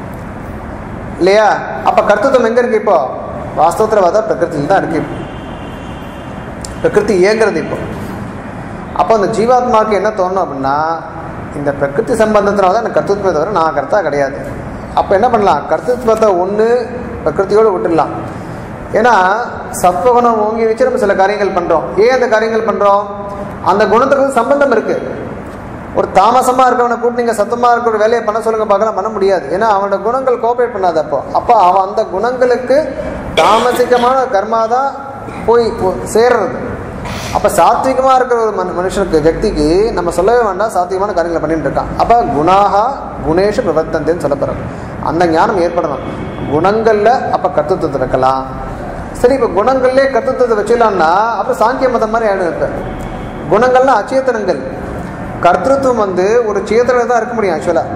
இல்லையா அப்போ கர்த்தத்துவம் எங்கே இருக்கு இப்போ வாஸ்தவத்தில் பார்த்தா பிரகிருதியில் தான் இருக்கு பிரகிருதி இயங்குறது இப்போ அப்போ அந்த ஜீவாத்மாவுக்கு என்ன தோணும் அப்படின்னா இந்த பிரகிருதி சம்பந்தத்தினால தான் எனக்கு கர்த்தத்துவத்தை தவிர நான் கர்த்தா கிடையாது அப்போ என்ன பண்ணலாம் கர்த்தத்துவத்தை ஒன்று பிரகிருதியோடு விட்டுடலாம் ஏன்னா சத்வகுணம் ஓங்கி வச்சு நம்ம சில காரியங்கள் பண்ணுறோம் ஏன் அந்த காரியங்கள் பண்ணுறோம் அந்த குணத்துக்கு சம்பந்தம் இருக்குது ஒரு தாமசமாக இருக்கிறவனை கூப்பிட்டு நீங்கள் சத்தமாக இருக்கிற ஒரு வேலையை பண்ண சொல்லுங்க பார்க்கலாம் பண்ண முடியாது ஏன்னா அவனோட குணங்கள் கோஆப்ரேட் பண்ணாது அப்போ அப்போ அவன் அந்த குணங்களுக்கு தாமசிகமான கர்மா தான் போய் போ- சேர்றது அப்போ சாத்விகமாக இருக்கிற ஒரு மனு மனுஷனுக்கு వ్యక్తికి நம்ம சொல்லவே வேண்டாம் சாத்விகமான காரியங்களை பண்ணிட்டு இருக்கான் அப்போ குணாகா குணேஷு பிரவர்த்தந்தேன்னு சொல்லப்படுறது அந்த ஞானம் ஏற்படணும் குணங்களில் அப்போ கர்த்தத்துவத்தை வைக்கலாம் சரி இப்போ குணங்கள்லேயே கர்த்தத்துவத்தை வச்சிடலாம்னா அப்புறம் சாங்கிய மதம் மாதிரி ஆயிடும் இப்போ குணங்கள்லாம் அச்சேதனங்கள் கர்த்தத்துவம் வந்து ஒரு சேத்தனில் தான் இருக்க முடியும் ஆக்சுவலாக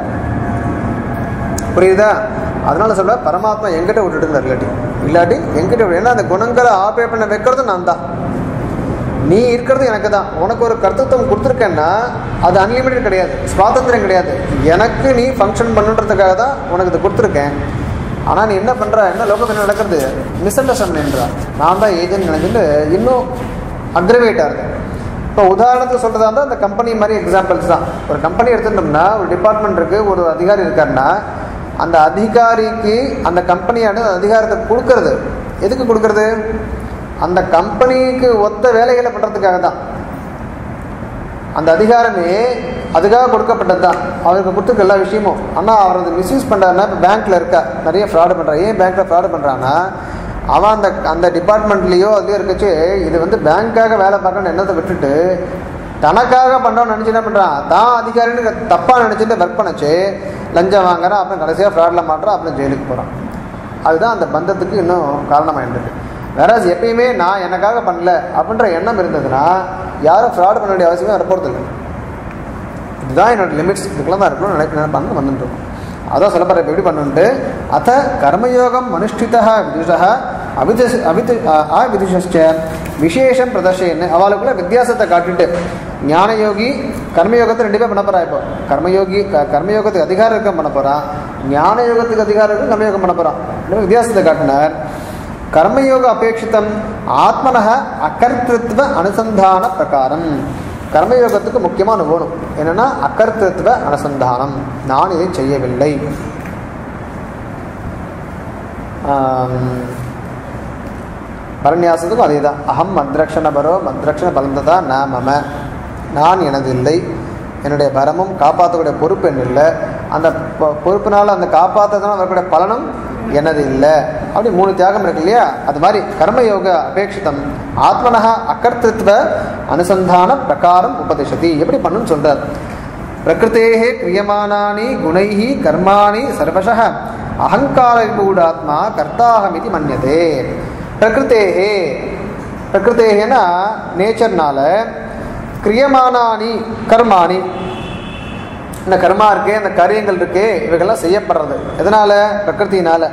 புரியுதா அதனால சொல்ல பரமாத்மா எங்கிட்ட விட்டுட்டு இல்லாட்டி இல்லாட்டி எங்கிட்ட விட்டு ஏன்னா அந்த குணங்களை ஆப்ரேட் பண்ண வைக்கிறது நான் தான் நீ இருக்கிறது எனக்கு தான் உனக்கு ஒரு கர்த்தத்துவம் கொடுத்துருக்கேன்னா அது அன்லிமிட்டட் கிடையாது சுவாதந்திரம் கிடையாது எனக்கு நீ ஃபங்க்ஷன் பண்ணுன்றதுக்காக தான் உனக்கு இது கொடுத்துருக்கேன் ஆனால் நீ என்ன பண்ணுற என்ன லோகத்தில் நடக்கிறது மிஸ் அண்டர்ஸ்டாண்டிங்ன்றா நான் தான் ஏஜென்ட் நினைச்சிட்டு இன்னும் அக்ரவேட்டாக இருக்கு இப்போ உதாரணத்துக்கு சொல்கிறதா இருந்தால் அந்த கம்பெனி மாதிரி எக்ஸாம்பிள்ஸ் தான் ஒரு கம்பெனி எடுத்துட்டோம்னா ஒரு டிபார்ட்மெண்ட் இருக்குது ஒரு அதிகாரி இருக்காருன்னா அந்த அதிகாரிக்கு அந்த கம்பெனியான அதிகாரத்தை கொடுக்கறது எதுக்கு கொடுக்கறது அந்த கம்பெனிக்கு ஒத்த வேலைகளை பண்ணுறதுக்காக தான் அந்த அதிகாரமே அதுக்காக கொடுக்கப்பட்டது தான் அவருக்கு கொடுத்துருக்க எல்லா விஷயமும் ஆனால் அவர் அதை மிஸ்யூஸ் பண்ணுறாருன்னா இப்போ பேங்க்கில் இருக்கா நிறைய ஃப்ராடு பண்ணுறான் ஏன் பேங்க்கில் ஃப்ராடு பண்ணுறான்னா அவன் அந்த அந்த டிபார்ட்மெண்ட்லேயோ அதுலேயோ இருக்கச்சு இது வந்து பேங்க்காக வேலை பார்க்கணும்னு எண்ணத்தை விட்டுட்டு தனக்காக பண்ணுறோம்னு நினச்சி என்ன பண்ணுறான் தான் அதிகாரின்னு தப்பாக நினச்சிட்டு ஒர்க் பண்ணச்சு லஞ்சம் வாங்குறான் அப்புறம் கடைசியாக ஃப்ராடில் மாட்டுறான் அப்புறம் ஜெயிலுக்கு போகிறான் அதுதான் அந்த பந்தத்துக்கு இன்னும் காரணமாயிருக்கு வேற எப்பயுமே நான் எனக்காக பண்ணல அப்படின்ற எண்ணம் இருந்ததுன்னா யாரும் ஃப்ராட் பண்ண வேண்டிய அவசியமே வரப்போகிறது இல்லை இதுதான் என்னோட லிமிட்ஸ் இதுக்கெல்லாம் தான் இருக்கணும்னு நினைக்க பண்ணு வந்துட்டு அதான் சொல்லப்படுற இப்போ எப்படி பண்ணுன்ட்டு அத்த கர்மயோகம் அனுஷ்டிதா விதுஷா அவிதுஷ அவிது அவிதுஷ்ட விசேஷம் பிரதர்ஷன்னு அவளுக்குள்ள வித்தியாசத்தை காட்டிட்டு ஞானயோகி கர்மயோகத்தை ரெண்டு பேர் பண்ண போறா இப்போ கர்மயோகி க- கர்மயோகத்துக்கு அதிகாரம் இருக்க பண்ண போறான் ஞான யோகத்துக்கு அதிகாரம் இருக்கு கர்மயோகம் பண்ண போறான் ரெண்டு பேரும் வித்தியாசத்தை காட்டினார் கர்மயோக அபேட்சிதம் ஆத்மனக அகர்த்திருத்வ அனுசந்தான பிரகாரம் கர்மயோகத்துக்கு முக்கியமான வேணும் என்னன்னா அகர்த்திருத்வ அனுசந்தானம் நான் இதை செய்யவில்லை ஆம், பரநியாசத்துக்கும் அதே தான் அகம் மத்ரக்ஷண பரோ மத்ரக்ஷண பலந்ததா ந மம நான் எனது இல்லை என்னுடைய பரமும் காப்பாற்றக்கூடிய பொறுப்பு என்ன இல்லை அந்த பொ- பொறுப்பினால அந்த காப்பாற்றுறதுனால வரக்கூடிய பலனும் எனது இல்லை அப்படி மூணு தியாகம் இருக்கு இல்லையா அது மாதிரி கர்மயோக அபேட்சிதம் ஆத்மனஹ அகர்த்திருத்வ அனுசந்தான பிரகாரம் உபதிஷதி எப்படி பண்ணுன்னு சொல்றார் பிரகிருத்தேः கிரியமானானி குணைः கர்மாணி சர்வசः அகங்கார விமூடாத்மா கர்த்தாகமிதி மன்யதே பிரகிருத்தேः பிரகிருத்தேகனா நேச்சர்னால கிரியமானானி கர்மாணி இந்த கர்மா இருக்கே இந்த காரியங்கள் இருக்கே இவைகள்லாம் செய்யப்படுறது எதனால பிரகிருத்தினால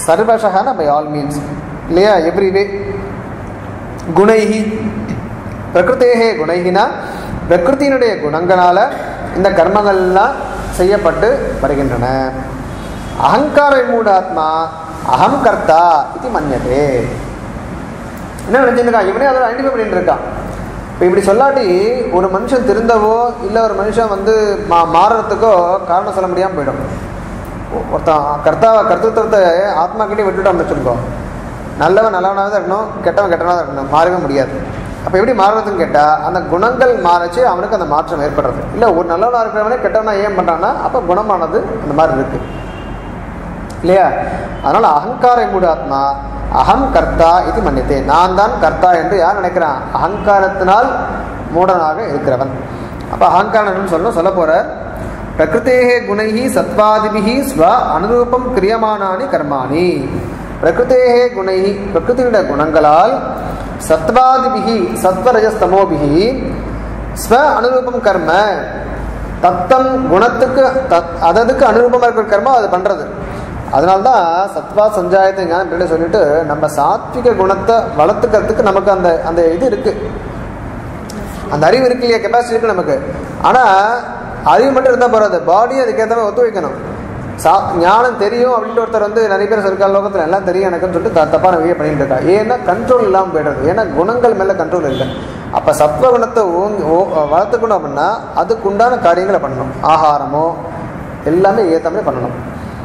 சர்வசகன பை ஆல் மீன்ஸ் இல்லையா எவ்ரி வே குணைஹி பிரகிருத்தேகே குணைகினா பிரகிருத்தினுடைய குணங்களால இந்த கர்மங்கள்லாம் செய்யப்பட்டு வருகின்றன அகங்கார மூடாத்மா அகம் கர்த்தா இது மன்யதே என்ன நினைச்சிருக்கான் இவனே அதோட ஐடென்டிஃபை பண்ணிட்டு இருக்கான் இப்போ இப்படி சொல்லாட்டி ஒரு மனுஷன் திருந்தவோ இல்லை ஒரு மனுஷன் வந்து மா மாறுறதுக்கோ காரணம் சொல்ல முடியாமல் போயிடும் ஒ- ஒருத்தன் கர்த்தா கர்த்தத்துவத்தை ஆத்மா கிட்டே விட்டுட்டோம்னு வச்சுருக்கோ நல்லவன் நல்லவனாக தான் இருக்கணும் கெட்டவன் கெட்டவனாக தான் இருக்கணும் மாறவே முடியாது அப்போ எப்படி மாறுறதுன்னு கேட்டால் அந்த குணங்கள் மாறச்சு அவனுக்கு அந்த மாற்றம் ஏற்படுறது இல்லை ஒரு நல்லவனாக இருக்கிறவனே கெட்டவனா ஏன் பண்ணுறான்னா அப்போ குணமானது அந்த மாதிரி இருக்குது இல்லையா அதனால அகங்கார மூடாத்மா அகம் கர்த்தா இது மன்னித்தே நான் தான் கர்த்தா என்று யார் நினைக்கிறான் அகங்காரத்தினால் மூடனாக இருக்கிறவன் அப்ப அகங்காரம் சொல்லணும் சொல்ல போற பிரகிருத்தேகே குணைஹி சத்வாதிபிஹி ஸ்வ அனுரூபம் கிரியமானானி கர்மாணி பிரகிருத்தேகே குணைஹி பிரகிருதியுடைய குணங்களால் சத்வாதிபிஹி சத்வரஜஸ்தமோபிஹி ஸ்வ அனுரூபம் கர்ம தத்தம் குணத்துக்கு தத் அததுக்கு அனுரூபமாக இருக்கிற கர்மம் அது பண்றது அதனால்தான் சத்வா சஞ்சாயத்தை ஞானம் பின்னாடி சொல்லிட்டு நம்ம சாத்விக குணத்தை வளர்த்துக்கிறதுக்கு நமக்கு அந்த அந்த இது இருக்கு அந்த அறிவு இருக்கு இல்லையா கெப்பாசிட்டி இருக்கு நமக்கு ஆனா அறிவு மட்டும் இருந்தால் போறாது பாடியும் அதுக்கேற்ற மாதிரி ஒத்துழைக்கணும் சா ஞானம் தெரியும் அப்படின்ட்டு ஒருத்தர் வந்து நிறைய பேர் இருக்கார் லோகத்தில் எல்லாம் தெரியும் எனக்குன்னு சொல்லிட்டு த- தப்பான வழியை பண்ணிட்டு இருக்கா ஏன்னா கண்ட்ரோல் இல்லாமல் போயிடுறது ஏன்னா குணங்கள் மேலே கண்ட்ரோல் இல்லை அப்போ சத்வ குணத்தை ஓங்கி ஓ- வளர்த்துக்கணும் அப்படின்னா அதுக்கு உண்டான காரியங்களை பண்ணணும் ஆகாரமோ எல்லாமே ஏற்ற மாதிரி பண்ணணும்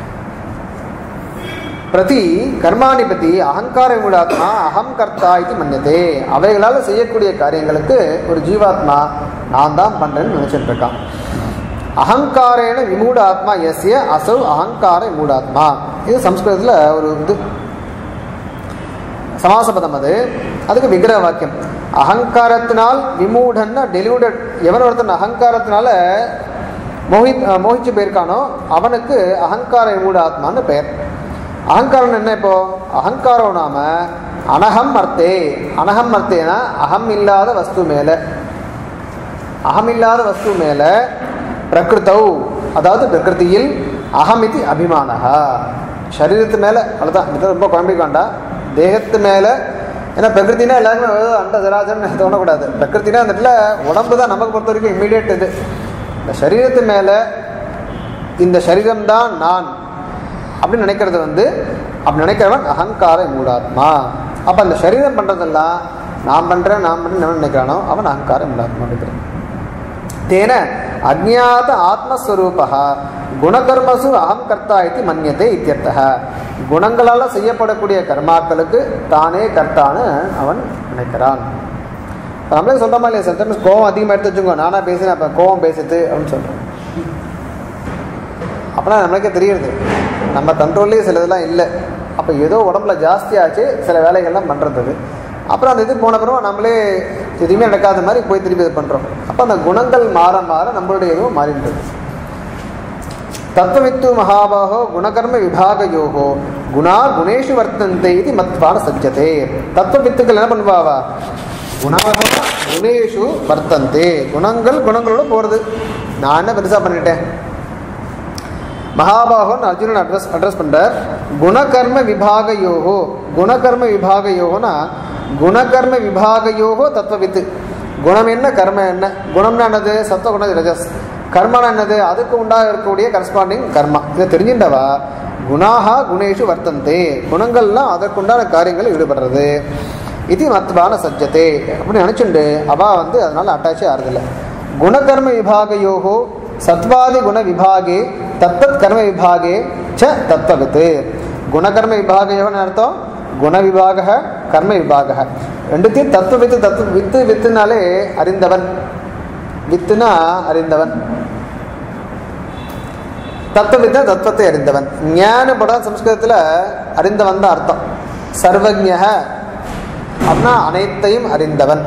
பிரதி கர்மாணி பத்தி அகங்கார விமூடாத்மா அகம் கர்த்தா இது மன்னியதே அவைகளால் செய்யக்கூடிய காரியங்களுக்கு ஒரு ஜீவாத்மா நான் தான் பண்றேன்னு நினைச்சிட்டு இருக்கான் அகங்காரேன விமூடாத்மா எஸ்ய அசௌ அகங்கார விமூடாத்மா இது சம்ஸ்கிருதத்தில் ஒரு இது சமாசபதம் அது அதுக்கு விக்கிரக வாக்கியம் அகங்காரத்தினால் விமூடன்னா டெலியூடட் எவன் ஒருத்தன் அகங்காரத்தினால மோகி மோகிச்சு போயிருக்கானோ அவனுக்கு அகங்கார விமூடாத்மான்னு பெயர் அகங்காரம் என்ன இப்போ அகங்காரம் நாம அனகம் அர்த்தே அனகம் அர்த்தேனா அகம் இல்லாத வஸ்து மேல அகம் இல்லாத வஸ்து மேல பிரகிருத்தௌ அதாவது பிரகிருதியில் அகமிதி அபிமானஹா சரீரத்து மேல அவ்வளோதான் இது ரொம்ப குழம்பிக்க வேண்டாம் தேகத்து மேல ஏன்னா பிரகிருத்தினா எல்லாருமே ஏதோ அண்ட சராசரம் தோணக்கூடாது பிரகிருத்தினா அந்த இடத்துல உடம்பு தான் நமக்கு பொறுத்த வரைக்கும் இம்மீடியட் இது இந்த சரீரத்து மேல இந்த சரீரம்தான் நான் அப்படின்னு நினைக்கிறது வந்து அப்படி நினைக்கிறவன் அகங்கார மூடாத்மா அப்ப அந்த சரீரம் பண்றதெல்லாம் நான் பண்றேன் நான் பண்றேன் எவன் நினைக்கிறானோ அவன் அகங்கார மூடாத்மா இருக்கிறான் தேன அஜ்ஞாத ஆத்மஸ்வரூபா குணகர்மசு அகம் கர்த்தா இது மன்யத்தை இத்தியர்த்தக குணங்களால் செய்யப்படக்கூடிய கர்மாக்களுக்கு தானே கர்த்தான்னு அவன் நினைக்கிறான் இப்ப நம்மளே சொல்றோமா இல்லையா சம்டைம்ஸ் கோவம் அதிகமாக எடுத்து வச்சுக்கோ நானா பேசினேன் அப்போ கோவம் பேசுது அப்படின்னு சொல்றேன் அப்போனா நம்மளுக்கே தெரியுது நம்ம கண்ட்ரோல்லே சில இதெல்லாம் இல்லை அப்போ ஏதோ உடம்புல ஜாஸ்தியாச்சு சில வேலைகள்லாம் பண்ணுறது அப்புறம் அந்த இது போன பிறகு நம்மளே எதுவுமே நடக்காத மாதிரி போய் திருப்பி இது பண்ணுறோம் அப்போ அந்த குணங்கள் மாற மாற நம்மளுடைய இதுவும் மாறின்றது தத்துவவித்து மகாபாகோ குணகர்ம விபாகயோகோ குணா குணேஷு வர்த்தந்தே இது மத்வான சஜ்ஜதே தத்துவவித்துக்கள் என்ன பண்ணுவாவா குணகர்ம குணேஷு வர்த்தந்தே குணங்கள் குணங்களோட போகிறது நான் என்ன பெருசாக பண்ணிட்டேன் மகாபாகோன்னு அர்ஜுனன் அட்ரஸ் அட்ரஸ் பண்றார் குணகர்ம விபாகயோகோ குணகர்ம விபாகயோகோனா குணகர்ம விபாகயோகோ தத்துவவித்து குணம் என்ன கர்ம என்ன குணம்னா என்னது சத்துவ குணம் ரஜஸ் கர்மனா என்னது அதுக்கு உண்டாக இருக்கக்கூடிய கரஸ்பாண்டிங் கர்மா இதை தெரிஞ்சின்றவா குணாகா குணேஷு வர்த்தந்தே குணங்கள்லாம் அதற்குண்டான காரியங்கள் ஈடுபடுறது இது மத்வான சஜ்ஜதே அப்படின்னு நினச்சிண்டு அவா வந்து அதனால அட்டாச்சே ஆறுதில்லை குணகர்ம விபாகயோகோ சத்வாதி குண விபாகே தத்தத் கர்ம விபாகே ச தத்துவவித்து குணகர்ம விபாகயோன்னு அர்த்தம் குண விபாக கர்ம விபாக ரெண்டுத்தையும் தத்துவ வித்து தத்துவ வித்து வித்துனாலே அறிந்தவன் வித்துனா அறிந்தவன் தத்துவவித்த தத்துவத்தை அறிந்தவன் ஞானப்படம் சம்ஸ்கிருதத்தில் அறிந்தவன் தான் அர்த்தம் சர்வஜ்ய அப்படின்னா அனைத்தையும் அறிந்தவன்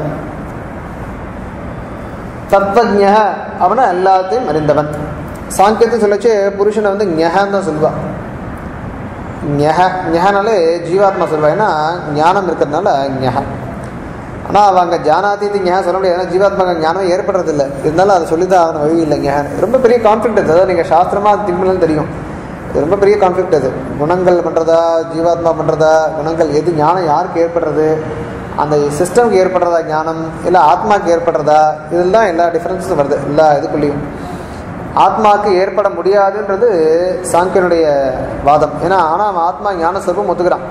தத்வஜ அவனை எல்லாத்தையும் அறிந்தவன் சாங்கியத்தை சொல்லச்சு புருஷனை வந்து ஞஹன்னு தான் சொல்லுவான் ஞஹ ஞஹனாலே ஜீவாத்மா சொல்லுவா ஏன்னா ஞானம் இருக்கிறதுனால ஞஹ ஆனால் அவங்க ஜானாதீதி ஞா சொல்ல முடியாது ஏன்னா ஜீவாத்மாக்கு ஞானம் ஏற்படுறதில்ல இருந்தாலும் அதை சொல்லி தான் ஆகணும் வழி இல்லை ஞா ரொம்ப பெரிய கான்ஃப்ளிக்ட் அது அதாவது நீங்கள் சாஸ்திரமாக திங்கணும் தெரியும் இது ரொம்ப பெரிய கான்ஃப்ளிக்ட் அது குணங்கள் பண்ணுறதா ஜீவாத்மா பண்ணுறதா குணங்கள் எது ஞானம் யாருக்கு ஏற்படுறது அந்த சிஸ்டம்க்கு ஏற்படுறதா ஞானம் இல்லை ஆத்மாக்கு ஏற்படுறதா இதெல்லாம் எல்லா டிஃப்ரென்ஸும் வருது எல்லா இதுக்குள்ளேயும் ஆத்மாவுக்கு ஏற்பட முடியாதுன்றது சாங்கியனுடைய வாதம் ஏன்னா ஆனால் அவன் ஆத்மா ஞான சொரூபம் ஒத்துக்கிறான்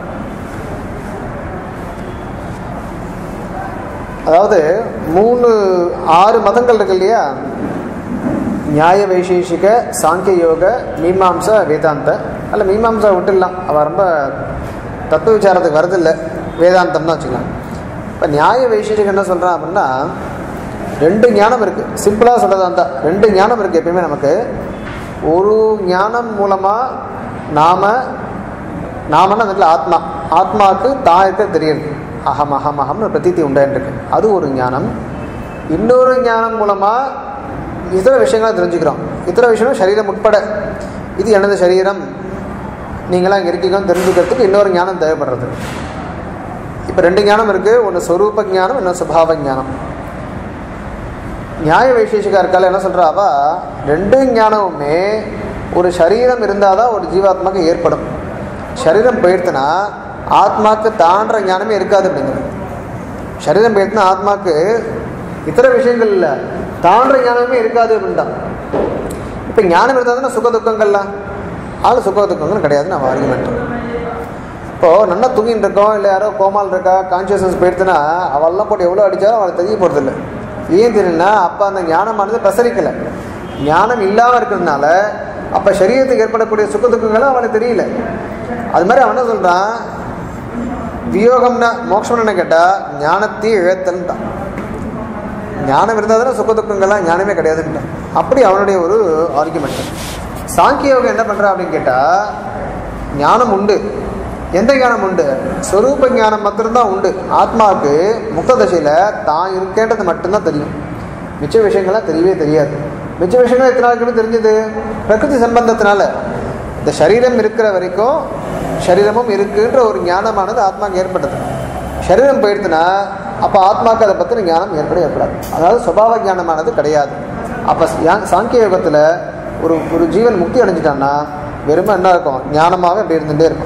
அதாவது மூணு ஆறு மதங்கள் இருக்கு இல்லையா நியாய வைசேஷிக சாங்கிய யோக மீமாம்சா வேதாந்த அல்ல மீமாம்சா விட்டுடலாம் அவன் ரொம்ப தத்துவ விசாரத்துக்கு வரதில்லை வேதாந்தம் தான் வச்சுக்கலாம் இப்போ நியாய வைசேஷிகம் என்ன சொல்கிறான் அப்படின்னா ரெண்டு ஞானம் இருக்குது சிம்பிளாக சொல்கிறதா இருந்தால் ரெண்டு ஞானம் இருக்குது எப்பயுமே நமக்கு ஒரு ஞானம் மூலமாக நாம் நாமன்னா அந்த இடத்துல ஆத்மா ஆத்மாவுக்கு தான் இருக்க தெரியுது அகம் அகம் அகம்னு ஒரு பிரதீதி உண்டாயிருக்கு அது ஒரு ஞானம் இன்னொரு ஞானம் மூலமாக இதர விஷயங்களை தெரிஞ்சுக்கிறோம் இதர விஷயம் சரீரம் உட்பட இது எனது சரீரம் நீங்களாம் இங்கே இருக்கீங்கன்னு தெரிஞ்சுக்கிறதுக்கு இன்னொரு ஞானம் தேவைப்படுறது இப்போ ரெண்டு ஞானம் இருக்குது ஒன்று ஸ்வரூப ஞானம் இன்னொன்று சுபாவ ஞானம் நியாய வைசேஷிகா இருக்கால என்ன சொல்கிறாவா ரெண்டு ஞானமுமே ஒரு சரீரம் இருந்தால் தான் ஒரு ஜீவாத்மாக்கு ஏற்படும் சரீரம் போயிடுத்துனா ஆத்மாக்கு தாண்டுற ஞானமே இருக்காது அப்படிங்கிறது சரீரம் போயிடுத்துனா ஆத்மாக்கு இத்தர விஷயங்கள் இல்லை தாண்டுற ஞானமே இருக்காது அப்படின்ட்டான் இப்போ ஞானம் இருந்தால் தானே சுக துக்கங்கள்லாம் ஆள் சுக துக்கங்கள் கிடையாது நம்ம ஆர்குமெண்ட் இப்போது நல்லா தூங்கிட்டு இருக்கோம் இல்லை யாரோ கோமால் இருக்கா கான்சியஸ்னஸ் போயிடுத்துனா அவள்லாம் போட்டு எவ்வளோ அடித்தாலும் அவளுக்கு தெரிய போகிறதில்ல ஏன் தெரியலனா அப்போ அந்த ஞானமானது பிரசரிக்கலை ஞானம் இல்லாமல் இருக்கிறதுனால அப்போ சரீரத்துக்கு ஏற்படக்கூடிய சுக துக்கங்களும் அவனுக்கு தெரியல அது மாதிரி அவன் என்ன சொல்கிறான் வியோகம்னா மோட்சம்னு என்ன கேட்டால் ஞானத்தையும் இழத்தல் தான் ஞானம் இருந்தால் தானே சுக துக்கங்கள்லாம் ஞானமே கிடையாதுன்ட்டான் அப்படி அவனுடைய ஒரு ஆர்குமெண்ட் சாங்கிய யோகம் என்ன பண்ணுறா அப்படின்னு கேட்டால் ஞானம் உண்டு எந்த ஞானம் உண்டு ஸ்வரூப ஞானம் மாத்திரம்தான் உண்டு ஆத்மாவுக்கு முக்த தசையில் தான் இருக்கேன்றது மட்டும்தான் தெரியும் மிச்ச விஷயங்கள்லாம் தெரியவே தெரியாது மிச்ச விஷயங்கள் எத்தனை நாளுக்கு தெரிஞ்சது பிரகிருதி சம்பந்தத்தினால இந்த சரீரம் இருக்கிற வரைக்கும் சரீரமும் இருக்குன்ற ஒரு ஞானமானது ஆத்மாவுக்கு ஏற்பட்டது சரீரம் போயிடுச்சுன்னா அப்போ ஆத்மாவுக்கு அதை பற்றின ஞானம் ஏற்பட ஏற்படாது அதாவது சுபாவ ஞானமானது கிடையாது அப்போ சாங்கிய யோகத்தில் ஒரு ஒரு ஜீவன் முக்தி அடைஞ்சிட்டான்னா வெறுமை என்ன இருக்கும் ஞானமாகவே அப்படி இருந்துகிட்டே இருக்கும்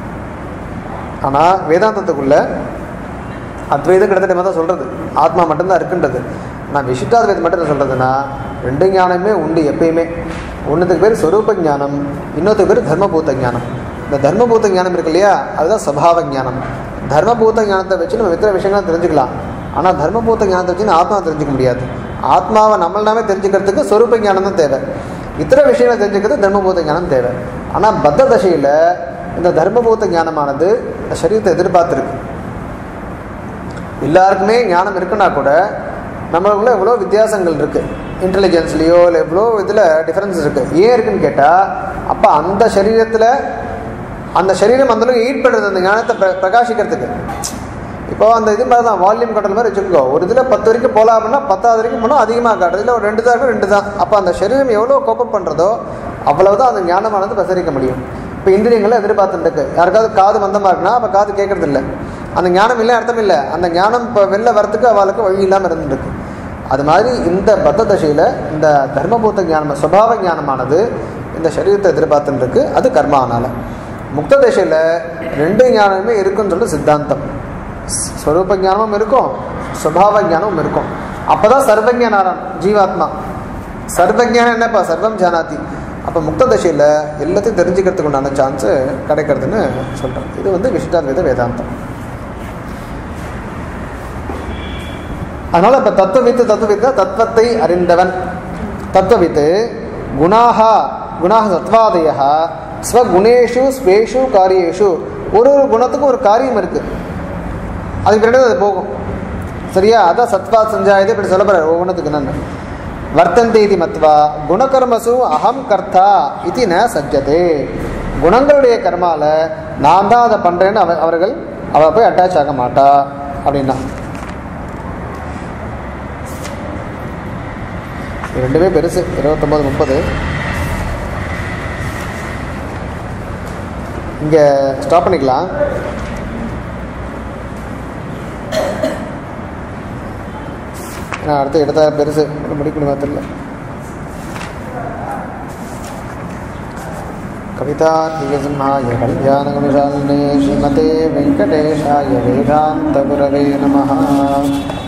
ஆனால் வேதாந்தத்துக்குள்ள அத்வைதம் கிட்டத்தட்ட தான் சொல்கிறது ஆத்மா மட்டும்தான் இருக்குன்றது நான் விசிஷ்டாத்வைதம் மட்டும் என்ன சொல்கிறதுனா ரெண்டு ஞானமே உண்டு எப்பயுமே ஒன்றுத்துக்கு பேர் ஸ்வரூப ஞானம் இன்னொருத்துக்கு பேர் தர்மபூத ஞானம் இந்த தர்மபூத ஞானம் இருக்கு இல்லையா அதுதான் சபாவ ஞானம் தர்மபூத ஞானத்தை வச்சு நம்ம இத்தனை விஷயங்களை தெரிஞ்சுக்கலாம் ஆனால் தர்மபூத ஞானத்தை வச்சு ஆத்மா தெரிஞ்சுக்க முடியாது ஆத்மாவை நம்மளாமே தெரிஞ்சுக்கிறதுக்கு ஸ்வரூப ஞானம் தான் தேவை இத்தனை விஷயங்களை தெரிஞ்சுக்கிறது தர்மபூத ஞானம் தேவை ஆனால் பத்த தசையில் இந்த தர்மபூத ஞானமானது இந்த சரீரத்தை எதிர்பார்த்துருக்கு எல்லாருக்குமே ஞானம் இருக்குன்னா கூட நம்மளுக்குள்ள எவ்வளோ வித்தியாசங்கள் இருக்குது இன்டெலிஜென்ஸ்லேயோ இல்லை எவ்வளோ இதில் டிஃப்ரென்ஸ் இருக்குது ஏன் இருக்குன்னு கேட்டால் அப்போ அந்த சரீரத்தில் அந்த சரீரம் அந்தளவுக்கு ஈட் பண்ணுறது அந்த ஞானத்தை பிர பிரகாசிக்கிறதுக்கு இப்போ அந்த இது மாதிரி தான் வால்யூம் கட்டல் மாதிரி வச்சுக்கோ ஒரு இதில் பத்து வரைக்கும் போகலாம் அப்படின்னா பத்தாவது வரைக்கும் போனால் அதிகமாக காட்டுது இல்லை ஒரு ரெண்டு தான் இருக்கும் ரெண்டு தான் அப்போ அந்த சரீரம் எவ்வளோ கோப்பப் பண்ணுறதோ அவ்வளவு தான் அந்த ஞானமானது பிரசரிக்க முடியும் இப்போ இந்திரியங்களை எதிர்பார்த்துருக்கு யாருக்காவது காது மந்தமாக இருக்குன்னா அப்போ காது கேட்கறது இல்லை அந்த ஞானம் இல்லை அர்த்தம் இல்லை அந்த ஞானம் இப்போ வெளில வரத்துக்கு அவளுக்கு வழி இல்லாமல் இருந்துருக்கு அது மாதிரி இந்த பத்த தசையில் இந்த தர்மபூத்த ஞானம் சுபாவ ஞானமானது இந்த சரீரத்தை எதிர்பார்த்துருக்கு அது கர்மானால முக்த தசையில் ரெண்டு ஞானமே இருக்குன்னு சொல்லிட்டு சித்தாந்தம் ஸ்வரூப ஞானமும் இருக்கும் சுபாவ ஞானமும் இருக்கும் அப்போ தான் சர்வஜானாராம் ஜீவாத்மா சர்வஜானம் என்னப்பா சர்வம் ஜானாதி அப்போ முக்த தசையில் எல்லாத்தையும் தெரிஞ்சுக்கிறதுக்கு உண்டான சான்ஸு கிடைக்கிறதுன்னு சொல்கிறேன் இது வந்து விசிஷ்டாத்வைத வேதாந்தம் அதனால் இப்போ தத்துவவித்து தத்துவவித்த தத்துவத்தை அறிந்தவன் தத்துவவித்து குணாகா குணாக சத்வாதய ஸ்வகுணேஷு ஸ்வேஷு காரியேஷு ஒரு ஒரு குணத்துக்கும் ஒரு காரியம் இருக்குது அதுக்கு பின்னாடி அது போகும் சரியா அதான் சத்வா சஞ்சாயத்தை இப்படி சொல்ல போகிறார் ஒவ்வொன்றுத்துக்கு என்னென்னு வர்த்தந்தி இது மத்வா குணகர்மசு அகம் கர்த்தா இது ந சஜ்ஜதே குணங்களுடைய கர்மால நான் தான் அதை பண்ணுறேன்னு அவ அவர்கள் அவள் போய் அட்டாச் ஆக மாட்டா அப்படின்னா ரெண்டுமே பெருசு இருபத்தொம்போது முப்பது இங்கே ஸ்டாப் பண்ணிக்கலாம் நான் அடுத்து எடுத்தா பெருசு முடிக்கணுமா தெரியல कवितार्थिकसिंहाय कल्याणगुणशालिने श्रीमते वेङ्कटेशाय वेदान्तगुरवे नमः